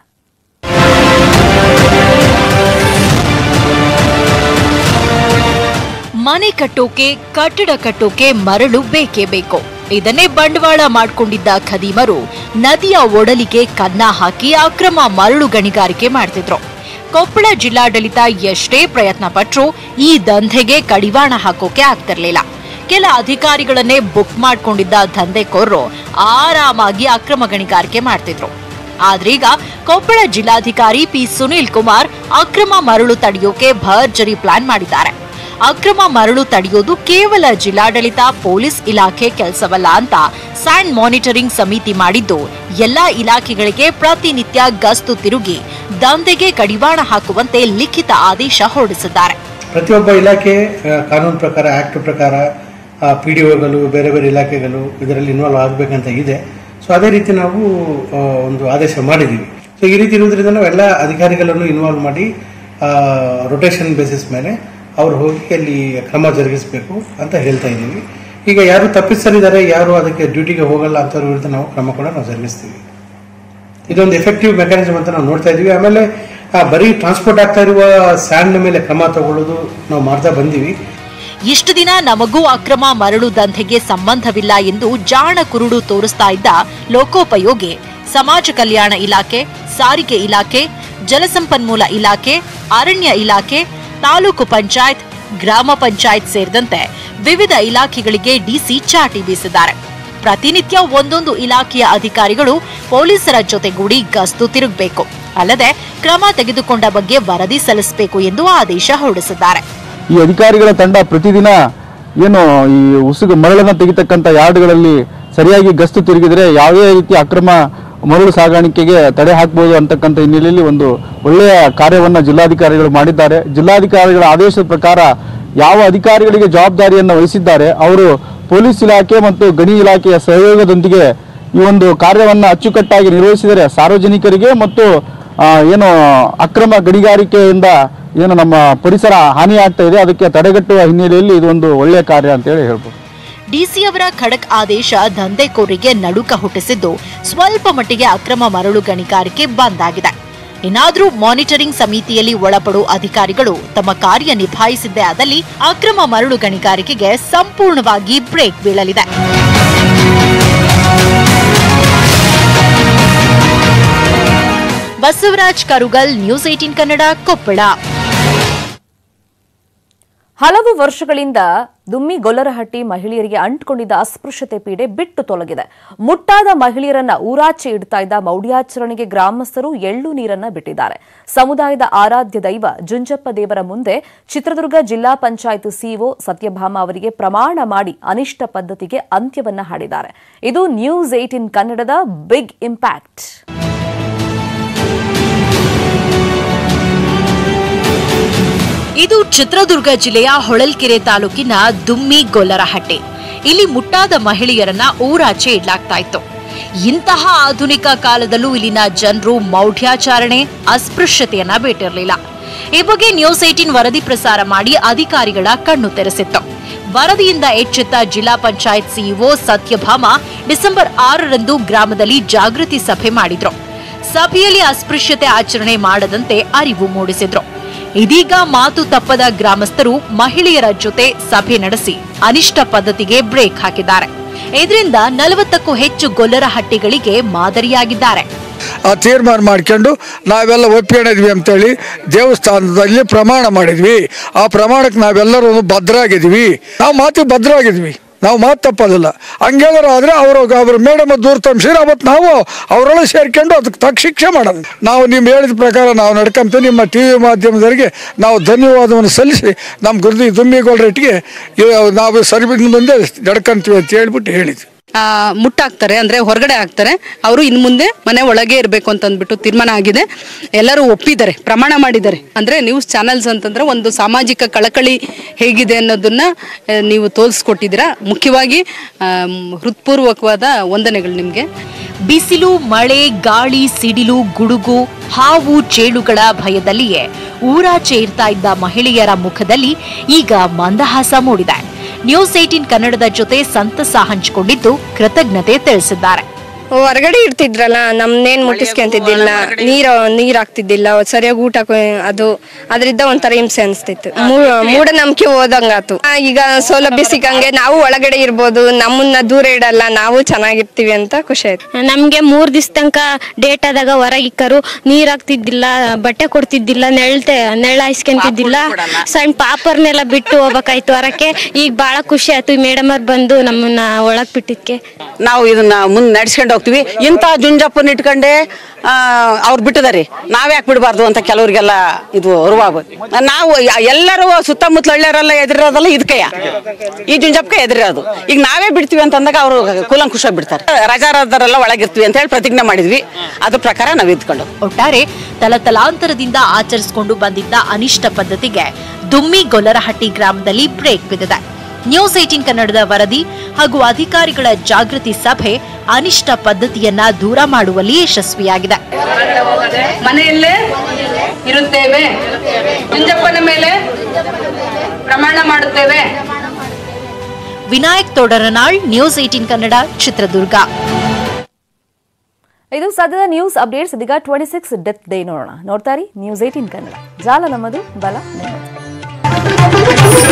ಮನೆ ಕಟ್ಟೋಕೆ ಕಟ್ಟಡ ಕಟ್ಟೋಕೆ ಮರಳು ಬೇಕೇ ಬೇಕು ಇದನ್ನೇ ಬಂಡವಾಳ ಮಾಡಿಕೊಂಡಿದ್ದ ಖದೀಮರು ನದಿಯ ಒಡಲಿಗೆ ಕನ್ನ ಹಾಕಿ ಅಕ್ರಮ ಮರಳು ಗಣಿಗಾರಿಕೆ ಮಾಡ್ತಿದ್ರು ಕೊಪ್ಪಳ ಜಿಲ್ಲಾಡಳಿತ ಎಷ್ಟೇ ಪ್ರಯತ್ನ ಪಟ್ರೂ ಈ ದಂಧೆಗೆ ಕಡಿವಾಣ ಹಾಕೋಕೆ ಆಗ್ತಿರ್ಲಿಲ್ಲ ಕೆಲ ಅಧಿಕಾರಿಗಳನ್ನೇ ಬುಕ್ ಮಾಡ್ಕೊಂಡಿದ್ದ ದಂಧೆಕೋರರು ಆರಾಮಾಗಿ ಅಕ್ರಮ ಗಣಿಗಾರಿಕೆ ಮಾಡ್ತಿದ್ರು ಆದ್ರೀಗ ಕೊಪ್ಪಳ ಜಿಲ್ಲಾಧಿಕಾರಿ ಪಿ ಸುನೀಲ್ ಕುಮಾರ್ ಅಕ್ರಮ ಮರಳು ತಡೆಯೋಕೆ ಭರ್ಜರಿ ಪ್ಲಾನ್ ಮಾಡಿದ್ದಾರೆ ಅಕ್ರಮ ಮರಳು ತಡೆಯೋದು ಕೇವಲ ಜಿಲ್ಲಾಡಳಿತ ಪೊಲೀಸ್ ಇಲಾಖೆ ಕೆಲಸವಲ್ಲ ಅಂತ ಸ್ಯಾಂಡ್ ಮಾನಿಟರಿಂಗ್ ಸಮಿತಿ ಮಾಡಿದ್ದು ಎಲ್ಲಾ ಇಲಾಖೆಗಳಿಗೆ ಪ್ರತಿನಿತ್ಯ ಗಸ್ತು ತಿರುಗಿ ದಂಧೆಗೆ ಕಡಿವಾಣ ಹಾಕುವಂತೆ ಲಿಖಿತ ಆದೇಶ ಹೊರಡಿಸಿದ್ದಾರೆ ಪ್ರತಿಯೊಬ್ಬ ಇಲಾಖೆ ಆ, ಕಾನೂನು ಪ್ರಕಾರ ಆ್ಯಕ್ಟ್ ಪ್ರಕಾರ ಪಿ ಡಿ ಒಗಳು ಬೇರೆ ಬೇರೆ ಇಲಾಖೆಗಳು ಇದರಲ್ಲಿ ಇನ್ವಾಲ್ವ್ ಆಗಬೇಕಂತ ಇದೆ ಸೊ ಅದೇ ರೀತಿ ನಾವು ಆ, ಒಂದು ಆದೇಶ ಮಾಡಿದ್ದೀವಿ ಸೊ ಈ ರೀತಿ ಇರುವುದರಿಂದ ನಾವು ಎಲ್ಲ ಅಧಿಕಾರಿಗಳನ್ನು ಇನ್ವಾಲ್ವ್ ಮಾಡಿ ರೊಟೇಷನ್ ಬೇಸಿಸ್ ಮೇಲೆ ಅವ್ರು ಹೋಗಿ ಅಲ್ಲಿ ಕ್ರಮ ಜರುಗಿಸಬೇಕು ಅಂತ ಹೇಳ್ತಾ ಇದ್ದೀವಿ ಈಗ ಯಾರು ತಪ್ಪಿಸಲಿದ್ದಾರೆ ಯಾರು ಅದಕ್ಕೆ ಡ್ಯೂಟಿಗೆ ಹೋಗಲ್ಲ ಅಂತವ್ರ ವಿರುದ್ಧ ನಾವು ಕ್ರಮ ಕೂಡ ನಾವು ಜರುಗಿಸ್ತೀವಿ ಇದೊಂದು ಎಫೆಕ್ಟಿವ್ ಮೆಕ್ಯಾನಿಸಮ್ ಅಂತ ನಾವು ನೋಡ್ತಾ ಇದ್ದೀವಿ ಆಮೇಲೆ ಆ, ಬರೀ ಟ್ರಾನ್ಸ್ಪೋರ್ಟ್ ಆಗ್ತಾ ಇರುವ ಸ್ಯಾಂಡ್ ಮೇಲೆ ಕ್ರಮ ತಗೊಳ್ಳೋದು ನಾವು ಮಾಡ್ತಾ ಬಂದೀವಿ ಇಷ್ಟು ದಿನ ನಮಗೂ ಅಕ್ರಮ ಮರಳು ದಂಧೆಗೆ ಸಂಬಂಧವಿಲ್ಲ ಎಂದು ಜಾಣ ಕುರುಡು ತೋರಿಸ್ತಾ ಇದ್ದ ಲೋಕೋಪಯೋಗಿ ಸಮಾಜ ಕಲ್ಯಾಣ ಇಲಾಖೆ ಸಾರಿಗೆ ಇಲಾಖೆ ಜಲಸಂಪನ್ಮೂಲ ಇಲಾಖೆ ಅರಣ್ಯ ಇಲಾಖೆ ತಾಲೂಕು ಪಂಚಾಯತ್ ಗ್ರಾಮ ಪಂಚಾಯತ್ ಸೇರಿದಂತೆ ವಿವಿಧ ಇಲಾಖೆಗಳಿಗೆ ಡಿಸಿ ಚಾಟಿ ಬೀಸಿದ್ದಾರೆ ಪ್ರತಿನಿತ್ಯ ಒಂದೊಂದು ಇಲಾಖೆಯ ಅಧಿಕಾರಿಗಳು ಪೊಲೀಸರ ಜೊತೆಗೂಡಿ ಗಸ್ತು ತಿರುಗಬೇಕು ಅಲ್ಲದೆ ಕ್ರಮ ತೆಗೆದುಕೊಂಡ ಬಗ್ಗೆ ವರದಿ ಸಲ್ಲಿಸಬೇಕು ಎಂದು ಆದೇಶ ಹೊರಡಿಸಿದ್ದಾರೆ ಈ ಅಧಿಕಾರಿಗಳ ತಂಡ ಪ್ರತಿದಿನ ಏನು ಈ ಉಸುಗು ಮರಳನ್ನು ತೆಗಿತಕ್ಕಂಥ ಯಾರ್ಡ್ಗಳಲ್ಲಿ ಸರಿಯಾಗಿ ಗಸ್ತು ತಿರುಗಿದರೆ ಯಾವುದೇ ರೀತಿಯ ಅಕ್ರಮ ಮರಳು ಸಾಗಾಣಿಕೆಗೆ ತಡೆ ಹಾಕಬಹುದು ಅಂತಕ್ಕಂಥ ಹಿನ್ನೆಲೆಯಲ್ಲಿ ಒಂದು ಒಳ್ಳೆಯ ಕಾರ್ಯವನ್ನು ಜಿಲ್ಲಾಧಿಕಾರಿಗಳು ಮಾಡಿದ್ದಾರೆ ಜಿಲ್ಲಾಧಿಕಾರಿಗಳ ಆದೇಶದ ಪ್ರಕಾರ ಯಾವ ಅಧಿಕಾರಿಗಳಿಗೆ ಜವಾಬ್ದಾರಿಯನ್ನು ವಹಿಸಿದ್ದಾರೆ ಅವರು ಪೊಲೀಸ್ ಇಲಾಖೆ ಮತ್ತು ಗಣಿ ಇಲಾಖೆಯ ಸಹಯೋಗದೊಂದಿಗೆ ಈ ಒಂದು ಕಾರ್ಯವನ್ನು ಅಚ್ಚುಕಟ್ಟಾಗಿ ನಿರ್ವಹಿಸಿದರೆ ಸಾರ್ವಜನಿಕರಿಗೆ ಮತ್ತು ಆ, ಏನು ಅಕ್ರಮ ಗಣಿಗಾರಿಕೆಯಿಂದ ಏನು ನಮ್ಮ ಪರಿಸರ ಹಾನಿಯಾಗ್ತಾ ಇದೆ ಅದಕ್ಕೆ ತಡೆಗಟ್ಟುವ ಹಿನ್ನೆಲೆಯಲ್ಲಿ ಇದೊಂದು ಒಳ್ಳೆಯ ಕಾರ್ಯ ಅಂತ ಹೇಳಿ ಹೇಳ್ಬೋದು ಡಿಸಿ ಅವರ ಖಡಕ್ ಆದೇಶ ದಂಧೆಕೋರಿಗೆ ನಡುಕ ಹುಟ್ಟಿಸಿದ್ದು ಸ್ವಲ್ಪ ಮಟ್ಟಿಗೆ ಅಕ್ರಮ ಮರಳು ಗಣಿಗಾರಿಕೆ ಬಂದ್ ಆಗಿದೆ ಇನ್ನಾದ್ರೂ ಮಾನಿಟರಿಂಗ್ ಸಮಿತಿಯಲ್ಲಿ ಒಳಪಡುವ ಅಧಿಕಾರಿಗಳು ತಮ್ಮ ಕಾರ್ಯ ನಿಭಾಯಿಸಿದ್ದೇ ಆದಲ್ಲಿ ಅಕ್ರಮ ಮರಳು ಗಣಿಗಾರಿಕೆಗೆ ಸಂಪೂರ್ಣವಾಗಿ ಬ್ರೇಕ್ ಬೀಳಲಿದೆ ಬಸವರಾಜ್ ಕರುಗಲ್ ನ್ಯೂಸ್ ಏಟೀನ್ ಕನ್ನಡ ಕೊಪ್ಪಳ ಹಲವು ವರ್ಷಗಳಿಂದ ದುಮ್ಮಿ ಗೊಲ್ಲರಹಟ್ಟಿ ಮಹಿಳೆಯರಿಗೆ ಅಂಟಿಕೊಂಡಿದ್ದ ಅಸ್ಪೃಶ್ಯತೆ ಪೀಡೆ ಬಿಟ್ಟು ತೊಲಗಿದೆ ಮುಟ್ಟಾದ ಮಹಿಳೆಯರನ್ನ ಊರಾಚೆ ಇಡ್ತಾ ಇದ್ದ ಮೌಢ್ಯಾಚರಣೆಗೆ ಗ್ರಾಮಸ್ಥರು ಎಳ್ಳು ನೀರನ್ನ ಬಿಟ್ಟಿದ್ದಾರೆ ಸಮುದಾಯದ ಆರಾಧ್ಯ ದೈವ ಜುಂಜಪ್ಪ ದೇವರ ಮುಂದೆ ಚಿತ್ರದುರ್ಗ ಜಿಲ್ಲಾ ಪಂಚಾಯತ್ ಸಿಇಒ ಸತ್ಯಭಾಮ ಅವರಿಗೆ ಪ್ರಮಾಣ ಮಾಡಿ ಅನಿಷ್ಟ ಪದ್ಧತಿಗೆ ಅಂತ್ಯವನ್ನ ಹಾಡಿದ್ದಾರೆ ಇದು ನ್ಯೂಸ್ ಏಟಿನ್ ಕನ್ನಡದ ಬಿಗ್ ಇಂಪ್ಯಾಕ್ಟ್ ಇದು ಚಿತ್ರದುರ್ಗ ಜಿಲ್ಲೆಯ ಹೊಳಲ್ಕೆರೆ ತಾಲೂಕಿನ ದುಮ್ಮಿ ಗೊಲ್ಲರಹಟ್ಟಿ ಇಲ್ಲಿ ಮುಟ್ಟಾದ ಮಹಿಳೆಯರನ್ನ ಊರಾಚೆ ಇಡ್ಲಾಗ್ತಾ ಇತ್ತು ಇಂತಹ ಆಧುನಿಕ ಕಾಲದಲ್ಲೂ ಇಲ್ಲಿನ ಜನರು ಮೌಢ್ಯಾಚಾರಣೆ ಅಸ್ಪೃಶ್ಯತೆಯನ್ನ ಬಿಟ್ಟಿರಲಿಲ್ಲ ಈ ಬಗ್ಗೆ ನ್ಯೂಸ್ ಏಟೀನ್ ವರದಿ ಪ್ರಸಾರ ಮಾಡಿ ಅಧಿಕಾರಿಗಳ ಕಣ್ಣು ತೆರೆಸಿತ್ತು ವರದಿಯಿಂದ ಎಚ್ಚೆತ್ತ ಜಿಲ್ಲಾ ಪಂಚಾಯತ್ ಸಿಇಒ ಸತ್ಯಭಾಮ ಡಿಸೆಂಬರ್ ಆರರಂದು ಗ್ರಾಮದಲ್ಲಿ ಜಾಗೃತಿ ಸಭೆ ಮಾಡಿದ್ರು ಸಭೆಯಲ್ಲಿ ಅಸ್ಪೃಶ್ಯತೆ ಆಚರಣೆ ಮಾಡದಂತೆ ಅರಿವು ಮೂಡಿಸಿದ್ರು ಇದೀಗ ಮಾತು ತಪ್ಪದ ಗ್ರಾಮಸ್ಥರು ಮಹಿಳೆಯರ ಜೊತೆ ಸಭೆ ನಡೆಸಿ ಅನಿಷ್ಟ ಪದ್ಧತಿಗೆ ಬ್ರೇಕ್ ಹಾಕಿದ್ದಾರೆ ಇದರಿಂದ ನಲವತ್ತಕ್ಕೂ ಹೆಚ್ಚು ಗೊಲ್ಲರ ಹಟ್ಟಿಗಳಿಗೆ ಮಾದರಿಯಾಗಿದ್ದಾರೆ ಆ ತೀರ್ಮಾನ ಮಾಡ್ಕೊಂಡು ನಾವೆಲ್ಲ ಒಪ್ಕೊಂಡಿದ್ವಿ ಅಂತೇಳಿ ದೇವಸ್ಥಾನದಲ್ಲಿ ಪ್ರಮಾಣ ಮಾಡಿದ್ವಿ ಆ ಪ್ರಮಾಣಕ್ಕೆ ನಾವೆಲ್ಲರೂ ಭದ್ರಾಗಿದ್ವಿ ನಾವು ಮಾತಿಗೆ ಭದ್ರಾಗಿದ್ವಿ ನಾವು ಮಾತು ತಪ್ಪೋದಿಲ್ಲ ಹಂಗೆಲ್ಲರೂ ಆದರೆ ಅವರು ಅವ್ರ ಮೇಡಮ್ ದೂರ ತಂಬಿಸಿದ್ರೆ ಅವತ್ತು ನಾವು ಅವರೊಳಗೆ ಸೇರ್ಕೊಂಡು ಅದಕ್ಕೆ ತಕ್ಕ ಶಿಕ್ಷೆ ಮಾಡೋದು ನಾವು ನೀವು ಹೇಳಿದ ಪ್ರಕಾರ ನಾವು ನಡ್ಕೊಂತೀವಿ ನಿಮ್ಮ ಟಿ ವಿ ಮಾಧ್ಯಮದವರಿಗೆ ನಾವು ಧನ್ಯವಾದವನ್ನು ಸಲ್ಲಿಸಿ ನಮ್ಮ ಗುರುದಿ ದುಮ್ಮಿಗೋಲ್ರೆಟ್ಟಿಗೆ ನಾವು ಸರ್ವಿನ ಮುಂದೆ ನಡ್ಕೊಂತೀವಿ ಅಂತ ಹೇಳ್ಬಿಟ್ಟು ಹೇಳಿದ್ವಿ ಆ, ಮುಟ್ಟಾಕ್ತಾರೆ ಅಂದ್ರೆ ಹೊರಗಡೆ ಹಾಕ್ತಾರೆ ಅವರು ಇನ್ನು ಮುಂದೆ ಮನೆ ಒಳಗೆ ಇರಬೇಕು ಅಂತ ಅಂದ್ಬಿಟ್ಟು ತೀರ್ಮಾನ ಆಗಿದೆ ಎಲ್ಲರೂ ಒಪ್ಪಿದ್ದಾರೆ ಪ್ರಮಾಣ ಮಾಡಿದ್ದಾರೆ ಅಂದ್ರೆ ನ್ಯೂಸ್ ಚಾನೆಲ್ಸ್ ಅಂತಂದ್ರೆ ಒಂದು ಸಾಮಾಜಿಕ ಕಳಕಳಿ ಹೇಗಿದೆ ಅನ್ನೋದನ್ನ ಆ, ನೀವು ತೋರಿಸ್ಕೊಟ್ಟಿದ್ದೀರಾ ಮುಖ್ಯವಾಗಿ ಆ, ಮ್, ಹೃತ್ಪೂರ್ವಕವಾದ ವಂದನೆಗಳು ನಿಮಗೆ ಬಿಸಿಲು ಮಳೆ ಗಾಳಿ ಸಿಡಿಲು ಗುಡುಗು ಹಾವು ಚೇಳುಗಳ ಭಯದಲ್ಲಿಯೇ ಊರಾಚೆ ಇರ್ತಾ ಇದ್ದ ಮಹಿಳೆಯರ ಮುಖದಲ್ಲಿ ಈಗ ಮಂದಹಾಸ ಮೂಡಿದೆ ನ್ಯೂಸ್ ಏಟೀನ್ ಕನ್ನಡದ ಜೊತೆ ಸಂತಸ ಹಂಚಿಕೊಂಡಿದ್ದು ಕೃತಜ್ಞತೆ ತಿಳಿಸಿದ್ದಾರೆ ಹೊರಗಡೆ ಇರ್ತಿದ್ರಲ್ಲ ನಮ್ನೇನ್ ಮುಟ್ಟಿಸ್ಕೊಂತಿದ್ದಿಲ್ಲ ನೀರು ನೀರ್ ಹಾಕ್ತಿದ್ದಿಲ್ಲ ಸರಿಯಾಗಿ ಊಟ ಕೊ- ಅದು ಅದರಿಂದ ಒಂಥರ ಹಿಂಸೆ ಅನ್ಸ್ತಿತ್ತು ಮೂ- ಮೂಢನಂಬಿಕೆ ಹೋದಂಗಾತು ಆ, ಈಗ ಸೌಲಭ್ಯ ಸಿಕ್ಕಂಗೆ ನಾವು ಒಳಗಡೆ ಇರ್ಬೋದು ನಮ್ಮನ್ನ ದೂರ ಇಡಲ್ಲ ನಾವು ಚೆನ್ನಾಗಿರ್ತೀವಿ ಅಂತ ಖುಷಿ ಆಯ್ತು ನಮ್ಗೆ ಮೂರ್ ದಿವಸ ತನಕ ಡೇಟ್ ಆದಾಗ ಹೊರಗಿಕ್ಕರು ನೀರ್ ಹಾಕ್ತಿದ್ದಿಲ್ಲ ಬಟ್ಟೆ ಕೊಡ್ತಿದ್ದಿಲ್ಲ ನೆಳ್ತೆ ನೆಳ್ಳ ಹಾಯಿಸ್ಕೊಂತಿದ್ದಿಲ್ಲ ಸಣ್ಣ ಪಾಪರ್ನೆಲ್ಲ ಬಿಟ್ಟು ಹೋಗ್ಬೇಕಾಯ್ತು ಹೊರಕ್ಕೆ ಈಗ ಬಹಳ ಖುಷಿ ಆಯ್ತು ಈ ಮೇಡಮ್ ಅವ್ರು ಬಂದು ನಮ್ಮನ್ನ ಒಳಗ್ ಬಿಟ್ಟಿದ್ಕೆ ನಾವು ಇದನ್ನ ಮುಂದೆ ನಡ್ಸ್ಕೊಂಡು ಹೋಗ್ತೀವಿ ಇಂಥ ಜುಂಜಪ್ಪನ ಇಟ್ಕೊಂಡೆ ಅವ್ರು ಬಿಟ್ಟಿದಾರೆ ನಾವ್ಯಾಕೆ ಬಿಡಬಾರ್ದು ಅಂತ ಕೆಲವರಿಗೆಲ್ಲ ಇದು ಅರಿವಾಗು ನಾವು ಯ- ಎಲ್ಲರೂ ಸುತ್ತಮುತ್ತಲ ಹಳ್ಳಿಯರೆಲ್ಲ ಎದುರಿರೋದಲ್ಲ ಇದಕ್ಕೆಯ ಈ ಜುಂಜಪ್ಪಕ್ಕೆ ಎದುರಿರೋದು ಈಗ ನಾವೇ ಬಿಡ್ತೀವಿ ಅಂತಂದಾಗ ಅವರು ಕೂಲಂಕುಷ ಬಿಡ್ತಾರೆ ರಜಾರದರೆಲ್ಲ ಒಳಗಿರ್ತೀವಿ ಅಂತ ಹೇಳಿ ಪ್ರತಿಜ್ಞೆ ಮಾಡಿದ್ವಿ ಅದ್ರ ಪ್ರಕಾರ ನಾವು ಇದ್ಕೊಂಡು ಒಟ್ಟಾರೆ ತಲತಲಾಂತರದಿಂದ ಆಚರಿಸಿಕೊಂಡು ಬಂದಿದ್ದ ಅನಿಷ್ಟ ಪದ್ಧತಿಗೆ ದುಮ್ಮಿ ಗೊಲ್ಲರಹಟ್ಟಿ ಗ್ರಾಮದಲ್ಲಿ ಬ್ರೇಕ್ ಬಿದ್ದಿದೆ ನ್ಯೂಸ್ ಏಟೀನ್ ಕನ್ನಡದ ವರದಿ ಹಾಗೂ ಅಧಿಕಾರಿಗಳ ಜಾಗೃತಿ ಸಭೆ ಅನಿಷ್ಟ ಪದ್ಧತಿಯನ್ನ ದೂರ ಮಾಡುವಲ್ಲಿ ಯಶಸ್ವಿಯಾಗಿದೆ ಮನೆಯಲ್ಲೇ ಇರುತ್ತೇವೆ ಜುಂಜಪ್ಪನ ಮೇಲೆ ಪ್ರಮಾಣ ಮಾಡುತ್ತೇವೆ ವಿನಾಯಕ್ ತೋಡರನಾಳ್ ನ್ಯೂಸ್ ಏಟೀನ್ ಕನ್ನಡ ಚಿತ್ರದುರ್ಗ ಇದು ಸದ್ಯದ ನ್ಯೂಸ್ ಅಪ್ಡೇಟ್ಸ್ ಇದೀಗ ಟ್ವೆಂಟಿ ಸಿಕ್ಸ್ ಡೆತ್ ಡೇ ನೋಡೋಣ ನೋಡ್ತಾರಿ ನ್ಯೂಸ್ ಏಟೀನ್ ಕನ್ನಡ ಜಾಲ ನಮ್ಮದು ಬಲ ನಿಮ್ಮದು